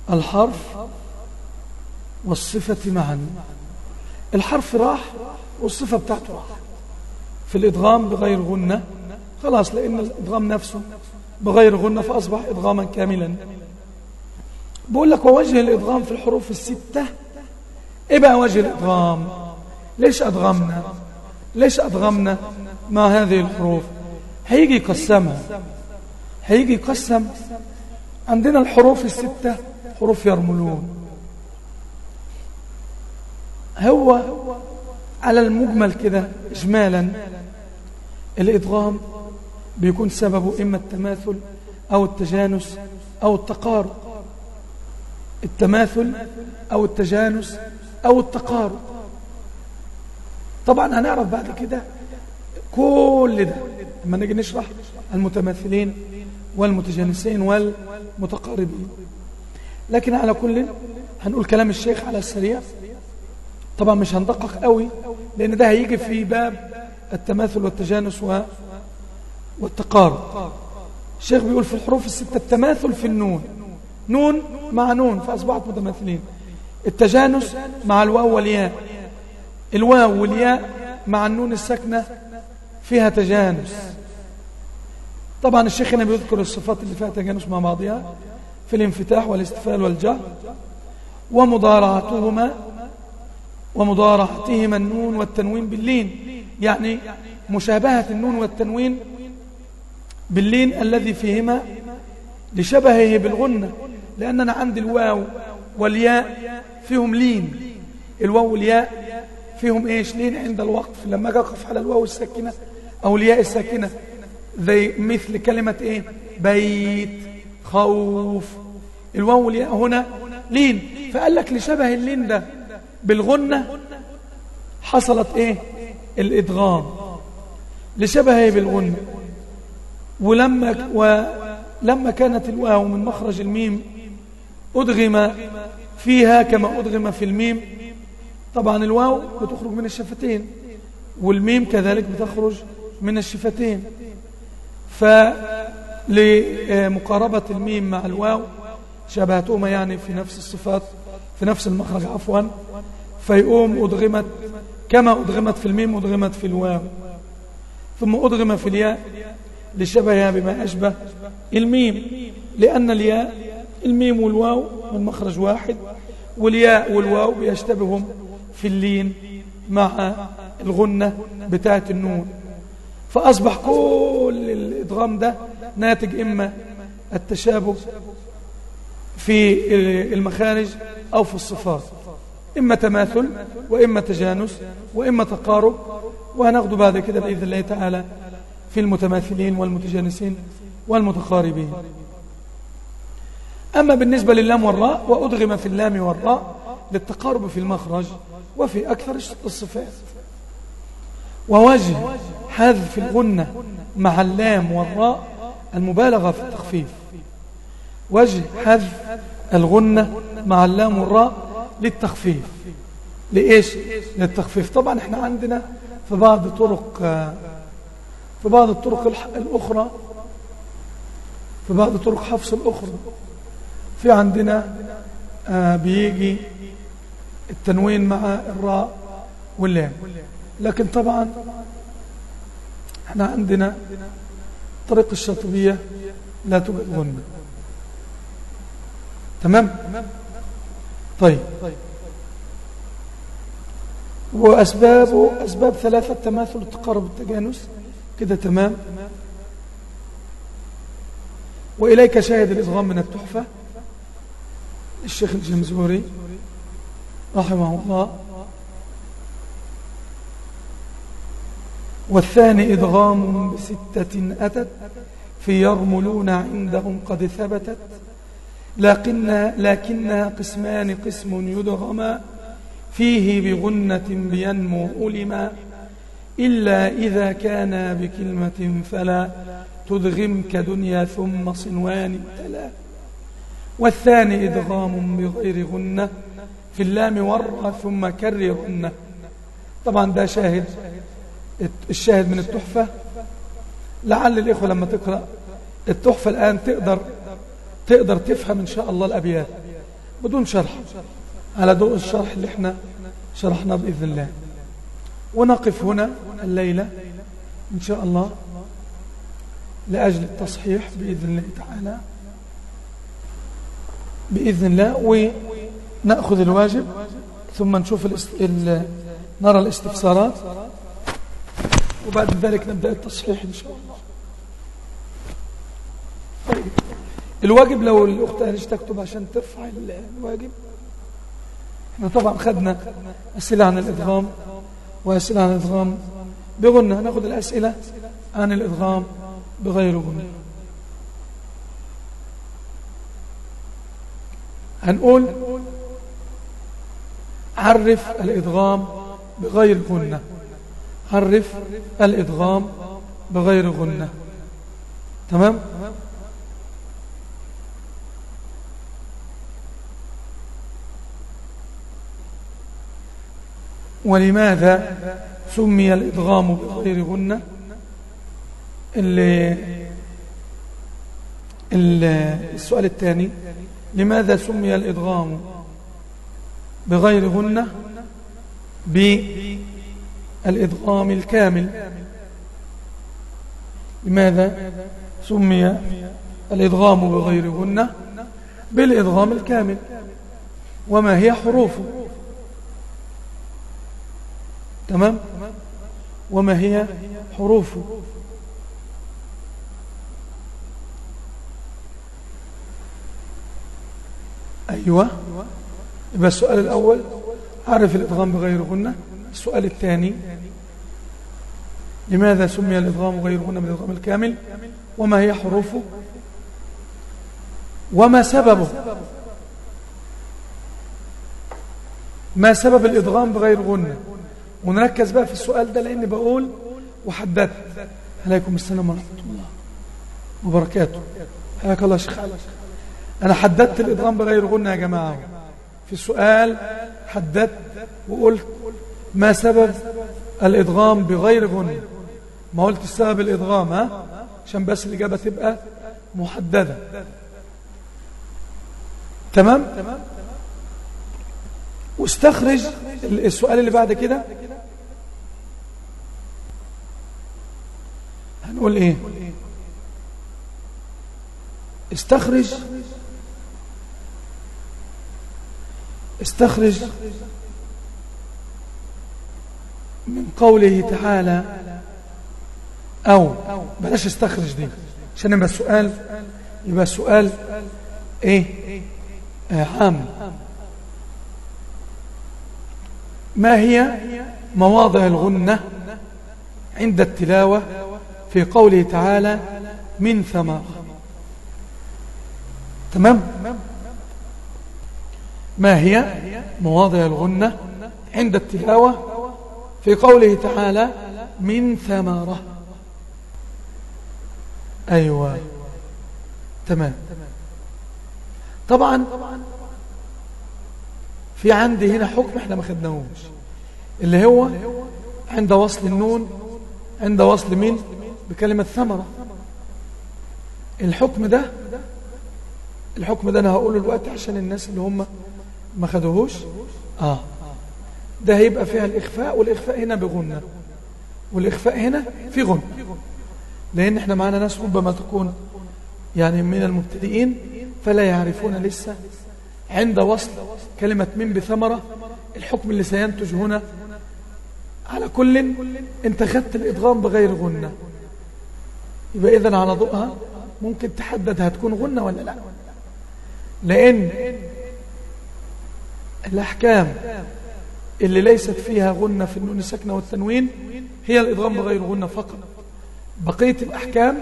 الحرف والصفة معا الحرف راح والصفة بتاعته راح في الإدغام بغير غنة خلاص لأن الإدغام نفسه بغير غنة فأصبح إدغاما كاملا بقول لك ووجه الإدغام في الحروف الستة إيه بقى وجه الإدغام ليش أدغمنا ليش أدغمنا مع هذه الحروف هيجي يقسمها هيجي يقسم عندنا الحروف الستة حروف يرملون هو على المجمل كده إجمالا الإدغام بيكون سببه إما التماثل أو التجانس أو التقارب التماثل أو التجانس أو التقارب طبعا هنعرف بعد كده كل ده لما نيجي نشرح المتماثلين والمتجانسين والمتقاربين لكن على كل هنقول كلام الشيخ على السريع طبعا مش هندقق قوي لأن ده هيجي في باب التماثل والتجانس والتقارب الشيخ بيقول في الحروف الستة التماثل في النون نون مع نون فأصبحت متماثلين التجانس مع الواو والياء الواو والياء مع النون الساكنة فيها تجانس طبعا الشيخ هنا بيذكر الصفات اللي فيها تجانس مع بعضها في الانفتاح والاستفال والجهر ومضارعتهما ومضارعتهما النون والتنوين باللين يعني مشابهة النون والتنوين باللين الذي فيهما لشبهه بالغنة لأننا عند الواو والياء فيهم لين الواو والياء فيهم ايش لين عند الوقف لما اجي اقف على الواو الساكنه او الياء الساكنه زي مثل كلمه ايه بيت خوف الواو والياء هنا لين فقال لك لشبه اللين ده بالغنه حصلت ايه الادغام لشبهه بالغنه ولما ولما كانت الواو من مخرج الميم أدغم فيها كما أدغم في الميم طبعا الواو بتخرج من الشفتين والميم كذلك بتخرج من الشفتين فلمقاربة الميم مع الواو شبهتهما يعني في نفس الصفات في نفس المخرج عفوا فيقوم أدغمت كما أدغمت في الميم أدغمت في الواو ثم أدغم في الياء لشبهها بما أشبه الميم لأن الياء الميم والواو من مخرج واحد والياء والواو بيشتبههم في اللين مع الغنة بتاعة النون فأصبح كل الإدغام ده ناتج إما التشابه في المخارج أو في الصفات إما تماثل وإما تجانس وإما تقارب وهناخد بعد كده بإذن الله تعالى في المتماثلين والمتجانسين والمتقاربين أما بالنسبة للام والراء وأدغم في اللام والراء للتقارب في المخرج وفي أكثر الصفات ووجه حذف الغنة مع اللام والراء المبالغة في التخفيف وجه حذف الغنة مع اللام والراء للتخفيف لإيش؟ للتخفيف طبعا احنا عندنا في بعض طرق في بعض الطرق الأخرى في بعض طرق حفص الأخرى في عندنا آه بيجي التنوين مع الراء واللام لكن طبعا احنا عندنا طريق الشاطبية لا توجد غنة تمام طيب وأسبابه أسباب ثلاثة تماثل التقارب التجانس كده تمام وإليك شاهد الإصغام من التحفة الشيخ الجمزوري رحمه الله والثاني إدغام بستة أتت في يرملون عندهم قد ثبتت لكن لكنها قسمان قسم يدغما فيه بغنة بينمو ألما إلا إذا كان بكلمة فلا تدغم كدنيا ثم صنوان تلا والثاني إدغام بغير غنة في اللام ور ثم كرر غنة طبعا ده شاهد الشاهد من التحفة لعل الإخوة لما تقرأ التحفة الآن تقدر تقدر تفهم إن شاء الله الأبيات بدون شرح على ضوء الشرح اللي احنا شرحنا بإذن الله ونقف هنا الليلة إن شاء الله لأجل التصحيح بإذن الله تعالى بإذن الله ونأخذ الواجب ثم نشوف الاست... ال... نرى الاستفسارات وبعد ذلك نبدأ التصحيح إن شاء الله طيب الواجب لو الأخت هنش تكتب عشان ترفع الواجب احنا طبعا خدنا أسئلة عن الإدغام وأسئلة عن الإدغام بغنى هناخد الأسئلة عن الإدغام بغير غنى هنقول عرف الإدغام بغير غنة عرف الإدغام بغير غنة تمام ولماذا سمي الإدغام بغير غنة السؤال الثاني لماذا سمي الإدغام بغير غنة بالإدغام الكامل لماذا سمي الإدغام بغير غنة بالإدغام الكامل وما هي حروفه تمام وما هي حروفه أيوة يبقى السؤال الأول عرف الإدغام بغير غنة السؤال الثاني لماذا سمي الإدغام غير غنة بالإدغام الكامل وما هي حروفه وما سببه ما سبب الإدغام بغير غنة ونركز بقى في السؤال ده لأني بقول وحددت عليكم السلام ورحمة الله وبركاته حياك الله شيخ أنا حددت الإدغام بغير غنة يا جماعة في السؤال حددت وقلت ما سبب الإدغام بغير غنة ما قلت السبب الإدغام ها عشان بس الإجابة تبقى محددة تمام واستخرج السؤال اللي بعد كده هنقول ايه استخرج استخرج من قوله تعالى أو بلاش استخرج دي عشان يبقى السؤال يبقى السؤال ايه آه عام ما هي مواضع الغنة عند التلاوة في قوله تعالى من ثمار تمام ما هي مواضع الغنة عند التلاوة في قوله تعالى من ثمرة أيوة تمام طبعا في عندي هنا حكم احنا ما خدناهوش اللي هو عند وصل النون عند وصل مين بكلمة ثمرة الحكم ده الحكم ده انا هقوله الوقت عشان الناس اللي هم ما خدوهوش اه ده هيبقى فيها الإخفاء والإخفاء هنا بغنة والإخفاء هنا في غنة لأن احنا معنا ناس ربما تكون يعني من المبتدئين فلا يعرفون لسه عند وصل كلمة من بثمرة الحكم اللي سينتج هنا على كل انت خدت الإدغام بغير غنة يبقى إذن على ضوءها ممكن تحدد هتكون غنة ولا لا لأن الأحكام اللي ليست فيها غنة في النون الساكنة والتنوين هي الإدغام بغير غنة فقط بقية الأحكام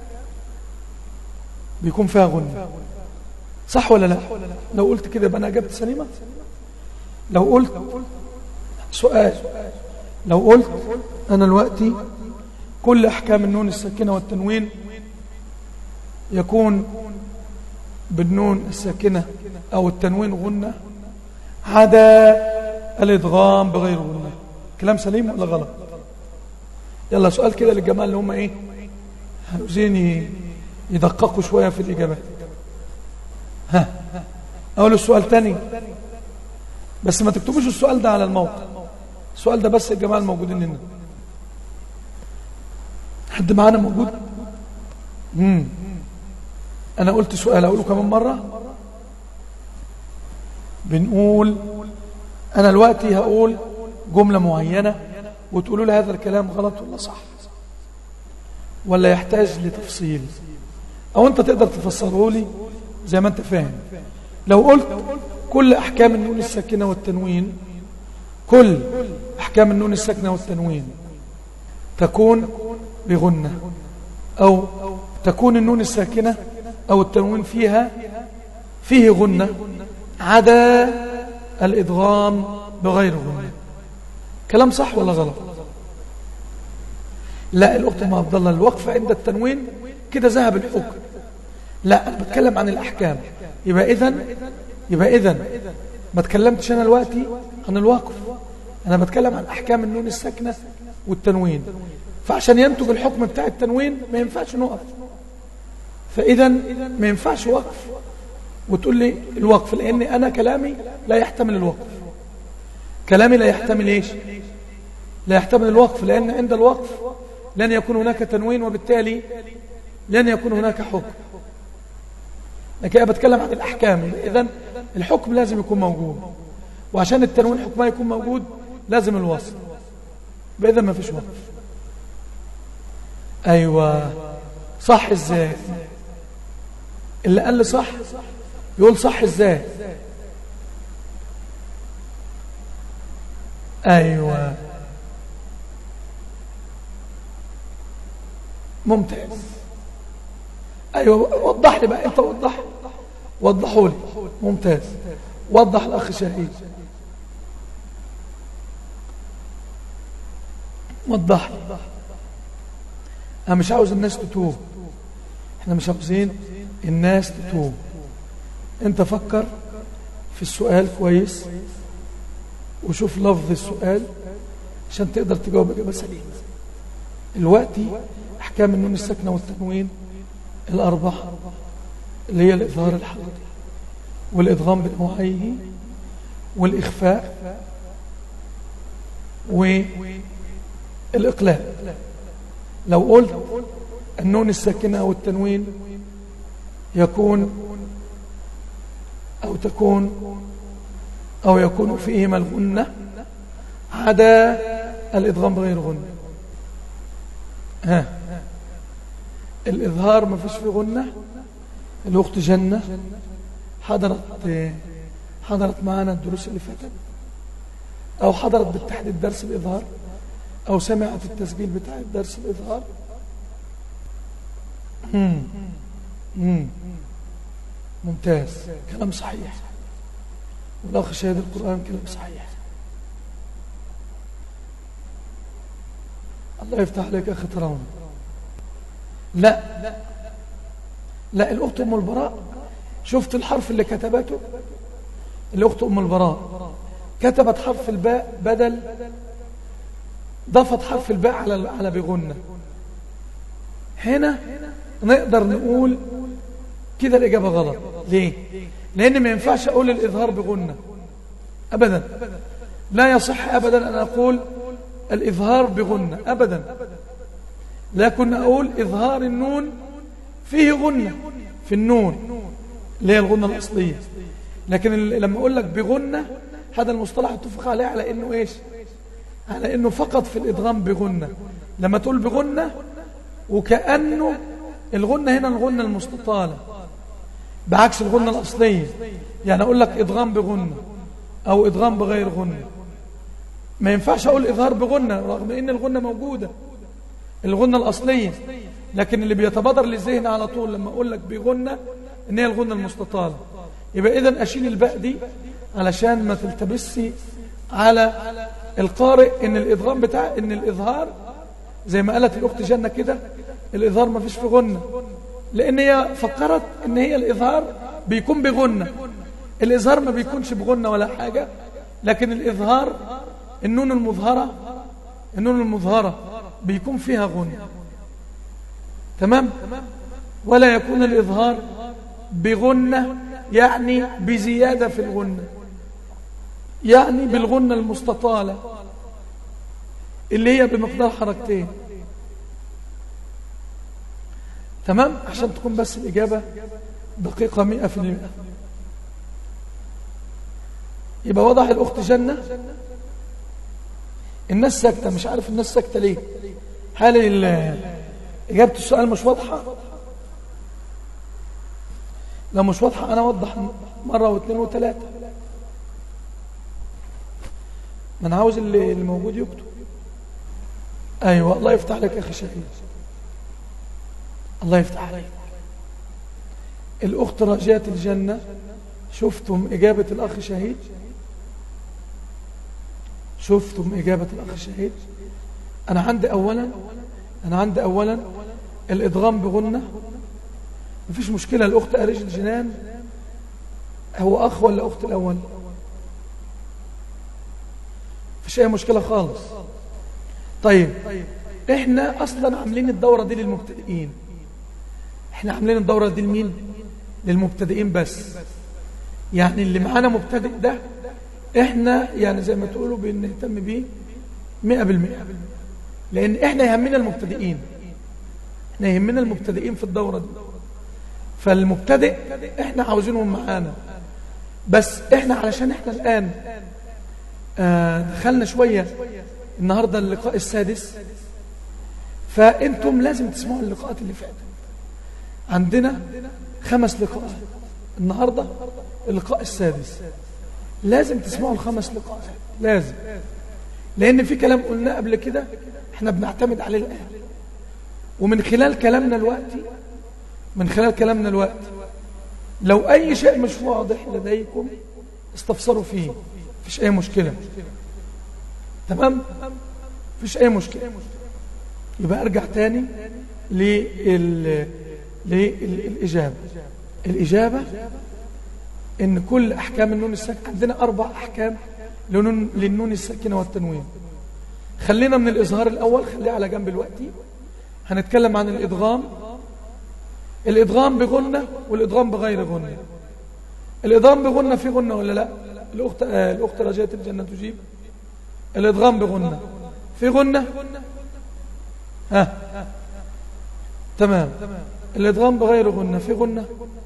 بيكون فيها غنة صح ولا لا لو قلت كده يبقى أنا أجبت سليمة لو قلت سؤال لو قلت أنا دلوقتي كل أحكام النون الساكنة والتنوين يكون بالنون الساكنة أو التنوين غنة عدا الإدغام بغير غنة كلام سليم ولا غلط يلا سؤال كده للجماعة اللي هم إيه عاوزين يدققوا شوية في الإجابات ها اقول السؤال تاني بس ما تكتبوش السؤال ده على الموقع السؤال ده بس الجماعة الموجودين هنا حد معانا موجود مم. انا قلت سؤال اقوله كمان مرة بنقول انا دلوقتي هقول جملة معينة وتقولوا لي هذا الكلام غلط ولا صح ولا يحتاج لتفصيل او انت تقدر تفسره لي زي ما انت فاهم لو قلت كل احكام النون الساكنة والتنوين كل احكام النون الساكنة والتنوين تكون بغنة او تكون النون الساكنة او التنوين فيها فيه غنة عدا الادغام بغير غنة كلام صح ولا غلط لا الأخت ما عبد الله الوقف عند التنوين كده ذهب الحكم لا أنا بتكلم عن الأحكام يبقى إذن يبقى إذن ما تكلمتش أنا دلوقتي عن الوقف أنا بتكلم عن أحكام النون الساكنة والتنوين فعشان ينتج الحكم بتاع التنوين ما ينفعش نقف فإذا ما ينفعش وقف وتقول لي الوقف لأن أنا كلامي لا يحتمل الوقف كلامي لا يحتمل إيش لا يحتمل الوقف لأن عند الوقف لن يكون هناك تنوين وبالتالي لن يكون هناك حكم لكن أنا بتكلم عن الأحكام إذن الحكم لازم يكون موجود وعشان التنوين حكمه يكون موجود لازم الوصل بإذن ما فيش وقف أيوة صح إزاي اللي قال لي صح يقول صح إزاي أيوة ممتاز أيوة وضح لي بقى أنت وضح وضحوا لي ممتاز وضح الأخ شهيد وضح لي أنا مش عاوز الناس تتوب احنا مش عاوزين الناس تتوب انت فكر في السؤال كويس وشوف لفظ السؤال عشان تقدر تجاوب إجابة سليمة الوقت أحكام النون الساكنة والتنوين الأربعة اللي هي الإظهار الحقيقي والإدغام بنوعيه والإخفاء والإقلاب لو قلت النون الساكنة أو التنوين يكون أو تكون أو يكون فيهما الغنة عدا الإدغام بغير غنة ها الإظهار ما فيش فيه غنة الأخت جنة حضرت حضرت معنا الدروس اللي فاتت أو حضرت بالتحديد درس الإظهار أو سمعت التسجيل بتاع درس الإظهار مم. مم. ممتاز كلام صحيح والأخ شهد القرآن كلام صحيح الله يفتح عليك أخي تراون لا لا الأخت أم البراء شفت الحرف اللي كتبته الأخت أم البراء كتبت حرف الباء بدل ضفت حرف الباء على على بغنة هنا نقدر نقول كده الإجابة غلط ليه لأن ما ينفعش أقول الإظهار بغنة أبدا لا يصح أبدا أن أقول الإظهار بغنة أبدا لكن أقول إظهار النون فيه غنة في النون اللي هي الغنة الأصلية لكن لما أقول لك بغنة هذا المصطلح اتفق عليه على إنه إيش على إنه فقط في الإدغام بغنة لما تقول بغنة وكأنه الغنة هنا الغنة المستطالة بعكس الغنة الأصلية يعني أقول لك إدغام بغنة أو إدغام بغير غنة ما ينفعش أقول إظهار بغنة رغم إن الغنة موجودة الغنة الأصلية لكن اللي بيتبادر للذهن على طول لما أقول لك بغنة إن هي الغنة المستطالة يبقى إذن أشيل الباء دي علشان ما تلتبسي على القارئ إن الإدغام بتاع إن الإظهار زي ما قالت الأخت جنة كده الإظهار ما فيش في غنة لأن هي فكرت إن هي الإظهار بيكون بغنة الإظهار ما بيكونش بغنة ولا حاجة لكن الإظهار النون المظهرة النون المظهرة بيكون فيها غنة تمام ولا يكون الإظهار بغنة يعني بزيادة في الغنة يعني بالغنة المستطالة اللي هي بمقدار حركتين تمام عشان تكون بس الإجابة دقيقة مئة في المئة يبقى وضح الأخت جنة الناس ساكتة مش عارف الناس ساكتة ليه هل إجابة السؤال مش واضحة لو مش واضحة أنا أوضح مرة واثنين وثلاثة ما أنا عاوز اللي الموجود يكتب أيوة الله يفتح لك يا أخي شهيد الله يفتح عليك الأخت راجية الجنة شفتم إجابة الأخ شهيد شفتم إجابة الأخ شهيد أنا عندي أولا أنا عندي أولا الإدغام بغنة مفيش مشكلة الأخت أريج الجنان هو أخ ولا أخت الأول مفيش أي مشكلة خالص طيب إحنا أصلا عاملين الدورة دي للمبتدئين إحنا عاملين الدورة دي لمين للمبتدئين بس يعني اللي معانا مبتدئ ده إحنا يعني زي ما تقولوا بنهتم بيه مئة بالمئة لأن إحنا يهمنا المبتدئين إحنا يهمنا المبتدئين في الدورة دي فالمبتدئ احنا عاوزينهم معانا بس احنا علشان احنا الان آه دخلنا شوية النهاردة اللقاء السادس فانتم لازم تسمعوا اللقاءات اللي فاتت عندنا خمس لقاءات النهاردة اللقاء السادس لازم تسمعوا الخمس لقاءات لازم لان في كلام قلناه قبل كده احنا بنعتمد عليه الان ومن خلال كلامنا الوقتي من خلال كلامنا الوقت لو أي شيء مش واضح لديكم استفسروا فيه فيش أي مشكلة تمام فيش أي مشكلة يبقى أرجع تاني لل... للإجابة الإجابة إن كل أحكام النون الساكنة عندنا أربع أحكام لنون... للنون الساكنة والتنوين خلينا من الإظهار الأول خليه على جنب الوقتي هنتكلم عن الإدغام الإدغام بغنة والإدغام بغير غنة الإدغام بغنة في غنة ولا لا الأخت, آه الأخت رجاءة الجنة تجيب الإدغام بغنة في غنة ها تمام الإدغام بغير غنة في غنة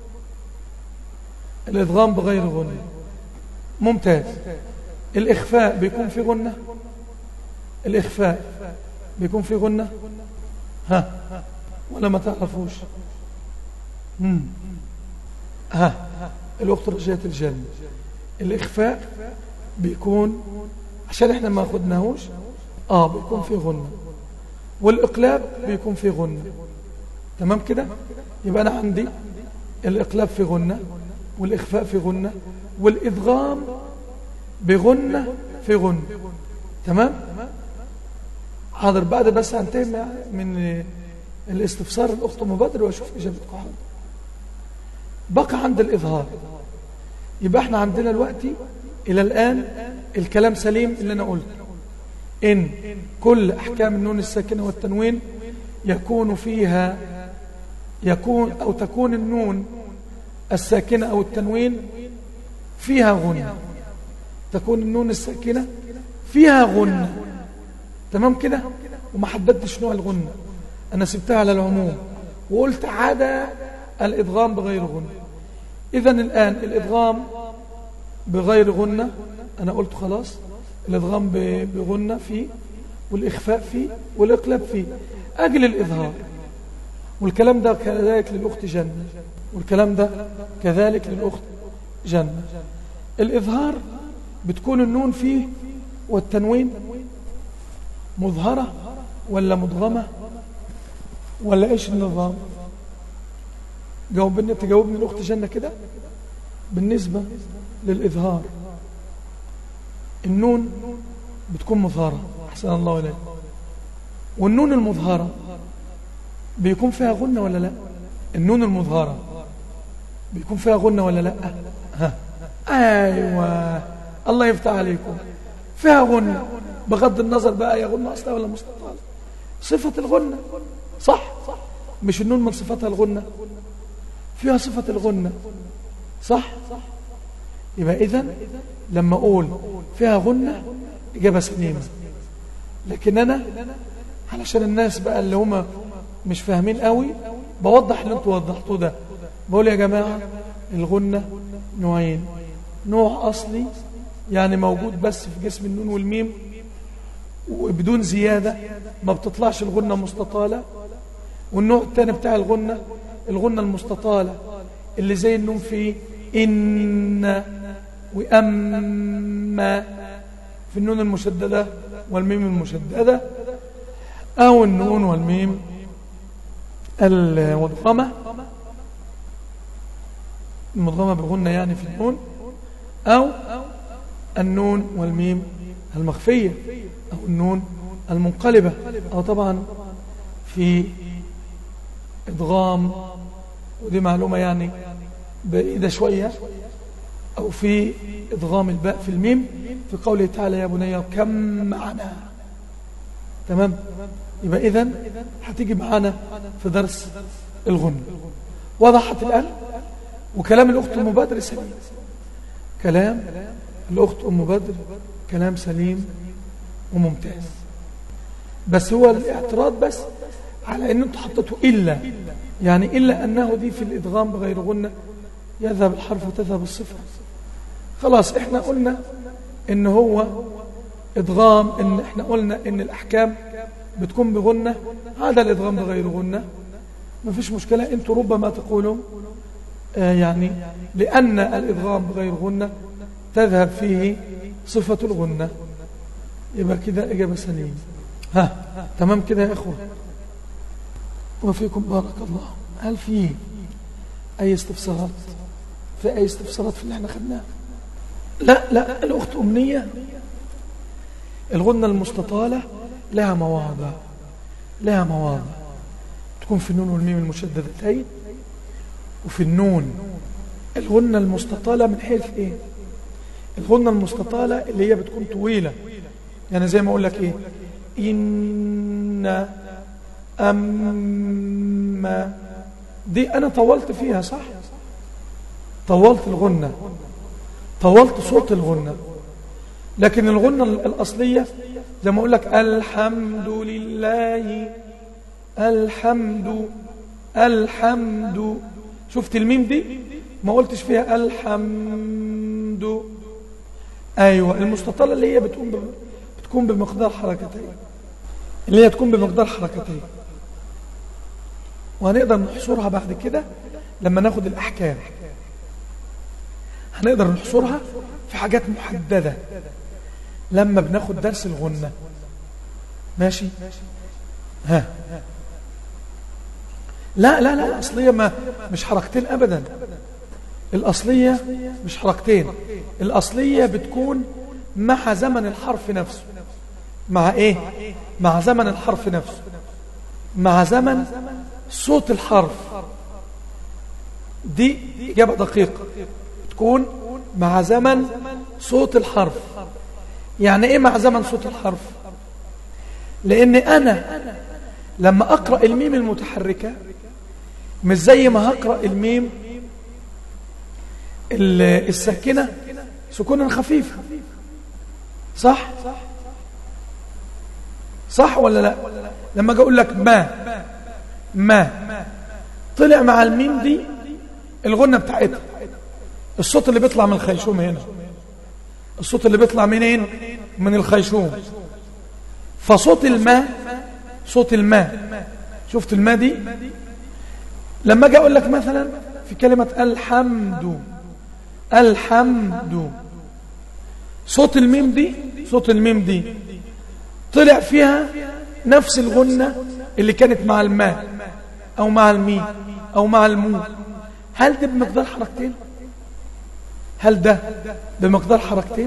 الإدغام بغير غنة ممتاز الإخفاء بيكون في غنة الإخفاء بيكون في غنة ها ولا ما تعرفوش مم. ها الأخت رجية الجنة الإخفاء بيكون عشان احنا ما خدناهوش اه بيكون في غنة والإقلاب بيكون في غنة تمام كده يبقى أنا عندي الإقلاب في غنة والإخفاء في غنة والإدغام بغنة في غنة تمام حاضر بعد بس هنتهي من الاستفسار الأخت مبادر وأشوف إجابتكم حاضر بقى عند الإظهار يبقى احنا عندنا الوقت إلى الآن الكلام سليم اللي أنا قلت إن كل أحكام النون الساكنة والتنوين يكون فيها يكون أو تكون النون الساكنة أو التنوين فيها غنة تكون النون الساكنة فيها غنة تمام كده وما حددتش نوع الغنة أنا سبتها على العموم وقلت عدا الإدغام بغير غنة إذا الآن الإدغام بغير غنة أنا قلت خلاص الإدغام بغنة فيه والإخفاء فيه والإقلاب فيه أجل الإظهار والكلام ده كذلك للأخت جنة والكلام ده كذلك للأخت جنة الإظهار بتكون النون فيه والتنوين مظهرة ولا مدغمة ولا إيش النظام جاوبني تجاوبني الأخت جنة كده بالنسبة للإظهار النون بتكون مظهرة أحسن الله إليك والنون المظهرة بيكون فيها غنة ولا لا النون المظهرة بيكون فيها غنة ولا لا ها أيوة الله يفتح عليكم فيها غنة بغض النظر بقى يا غنة أصلا ولا مستطالة صفة الغنة صح مش النون من صفتها الغنة فيها صفة الغنة صح يبقى إذن لما أقول فيها غنة إجابة سليمة لكن أنا علشان الناس بقى اللي هم مش فاهمين قوي بوضح اللي انتوا وضحتوه ده بقول يا جماعة الغنة نوعين نوع أصلي يعني موجود بس في جسم النون والميم وبدون زيادة ما بتطلعش الغنة مستطالة والنوع الثاني بتاع الغنة الغنة المستطالة اللي زي النون في إن وأما في النون المشددة والميم المشددة أو النون والميم المدغمة المدغمة بغنة يعني في النون أو النون والميم المخفية أو النون المنقلبة أو طبعا في إدغام ودي معلومة يعني بعيدة شوية أو في إدغام الباء في الميم في قوله تعالى يا بني كم معنا تمام يبقى إذن هتيجي معانا في درس الغن وضحت الآن وكلام الأخت أم بدر سليم كلام الأخت أم بدر كلام سليم وممتاز بس هو الاعتراض بس على ان انتوا حطيتوا إلا يعني إلا أنه دي في الإدغام بغير غنة يذهب الحرف وتذهب الصفة خلاص احنا قلنا ان هو إدغام ان احنا قلنا ان الأحكام بتكون بغنة هذا الإدغام بغير غنة ما فيش مشكلة انتوا ربما تقولوا آه يعني لأن الإدغام بغير غنة تذهب فيه صفة الغنة يبقى كده إجابة سليمة ها تمام كده يا إخوة وفيكم بارك الله هل في أي استفسارات في أي استفسارات في اللي احنا خدناه لا لا الأخت أمنية الغنة المستطالة لها مواضع لها مواضع تكون في النون والميم المشددتين وفي النون الغنة المستطالة من حيث ايه الغنة المستطالة اللي هي بتكون طويلة يعني زي ما اقول لك ايه إن أما دي أنا طولت فيها صح طولت الغنة طولت صوت الغنة لكن الغنة الأصلية زي ما أقول لك الحمد لله الحمد الحمد شفت الميم دي ما قلتش فيها الحمد أيوة المستطلة اللي هي بتكون بتكون بمقدار حركتين اللي هي تكون بمقدار حركتين وهنقدر نحصرها بعد كده لما ناخد الأحكام هنقدر نحصرها في حاجات محددة لما بناخد درس الغنة ماشي ها لا لا لا الأصلية ما مش حركتين أبدا الأصلية مش حركتين الأصلية بتكون مع زمن الحرف نفسه مع إيه مع زمن الحرف نفسه مع زمن صوت الحرف دي إجابة دقيقة تكون مع زمن صوت الحرف يعني إيه مع زمن صوت الحرف لأن أنا لما أقرأ الميم المتحركة مش زي ما هقرأ الميم الساكنة سكونا خفيفا صح صح ولا لا لما اجي اقول لك ما ما طلع مع الميم دي الغنة بتاعتها الصوت اللي بيطلع من الخيشوم هنا الصوت اللي بيطلع منين من الخيشوم فصوت الماء صوت الماء شفت الماء دي لما اجي اقول لك مثلا في كلمة الحمد الحمد صوت الميم دي صوت الميم دي طلع فيها نفس الغنة اللي كانت مع الماء او مع الميم او مع المو هل ده بمقدار حركتين هل ده بمقدار حركتين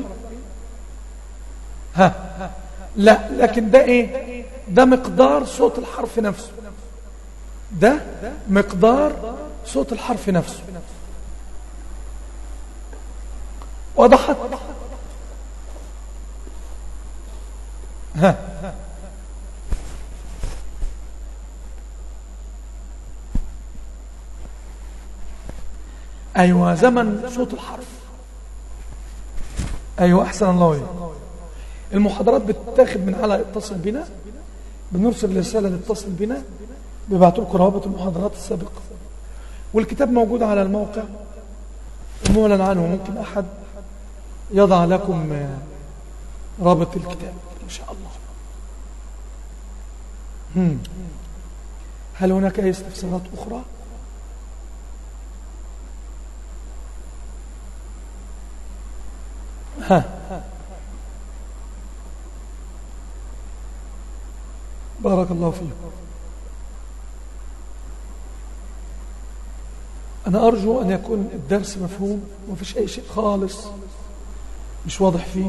ها لا لكن ده ايه ده مقدار صوت الحرف نفسه ده مقدار صوت الحرف نفسه وضحت ها أيوة زمن صوت الحرف أيوة أحسن الله إليك المحاضرات بتتاخد من على اتصل بنا بنرسل رسالة لاتصل بنا بيبعتوا لكم روابط المحاضرات السابقة والكتاب موجود على الموقع ومعلن عنه ممكن أحد يضع لكم رابط الكتاب إن شاء الله هم. هل هناك أي استفسارات أخرى؟ ها بارك الله فيكم أنا أرجو أن يكون الدرس مفهوم وما فيش أي شيء خالص مش واضح فيه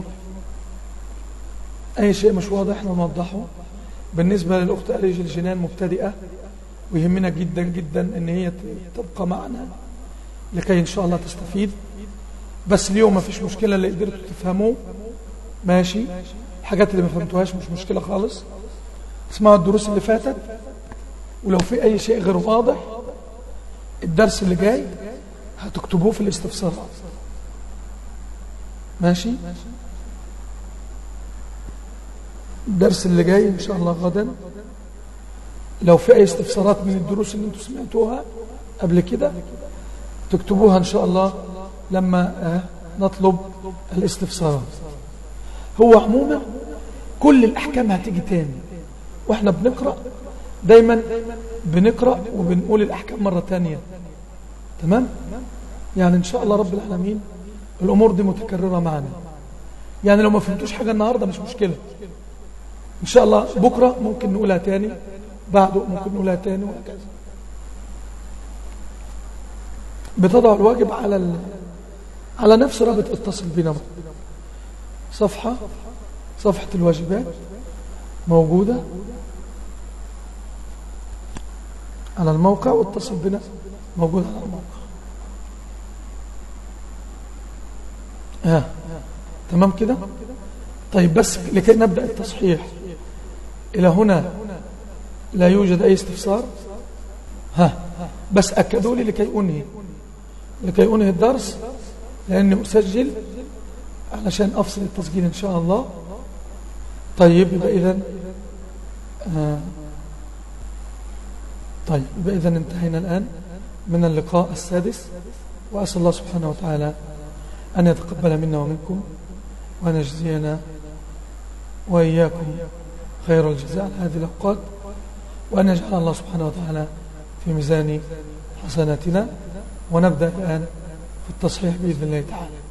أي شيء مش واضح نوضحه بالنسبة للأخت أريج الجنان مبتدئة ويهمنا جدا جدا أن هي تبقى معنا لكي إن شاء الله تستفيد بس اليوم ما فيش مشكلة اللي قدرتوا تفهموه ماشي الحاجات اللي ما فهمتوهاش مش مشكلة خالص اسمعوا الدروس اللي فاتت ولو في أي شيء غير واضح الدرس اللي جاي هتكتبوه في الاستفسارات ماشي الدرس اللي جاي إن شاء الله غدا لو في أي استفسارات من الدروس اللي انتم سمعتوها قبل كده تكتبوها إن شاء الله لما نطلب الاستفسارات هو عموما كل الأحكام هتيجي تاني واحنا بنقرأ دايما بنقرأ وبنقول الأحكام مرة تانية تمام يعني إن شاء الله رب العالمين الأمور دي متكررة معنا يعني لو ما فهمتوش حاجة النهاردة مش مشكلة إن شاء الله بكرة ممكن نقولها تاني بعده ممكن نقولها تاني وهكذا بتضع الواجب على ال... على نفس رابط اتصل بنا صفحة صفحة الواجبات موجودة على الموقع واتصل بنا موجود على الموقع ها تمام كده طيب بس لكي نبدأ التصحيح إلى هنا لا يوجد أي استفسار ها بس أكدوا لي لكي أنهي لكي أنهي الدرس لأني أسجل علشان أفصل التسجيل إن شاء الله طيب يبقى إذن آه طيب يبقى إذن انتهينا الآن من اللقاء السادس وأسأل الله سبحانه وتعالى أن يتقبل منا ومنكم وأن يجزينا وإياكم خير الجزاء على هذه الأوقات وأن يجعل الله سبحانه وتعالى في ميزان حسناتنا ونبدأ الآن في التصحيح بإذن الله تعالى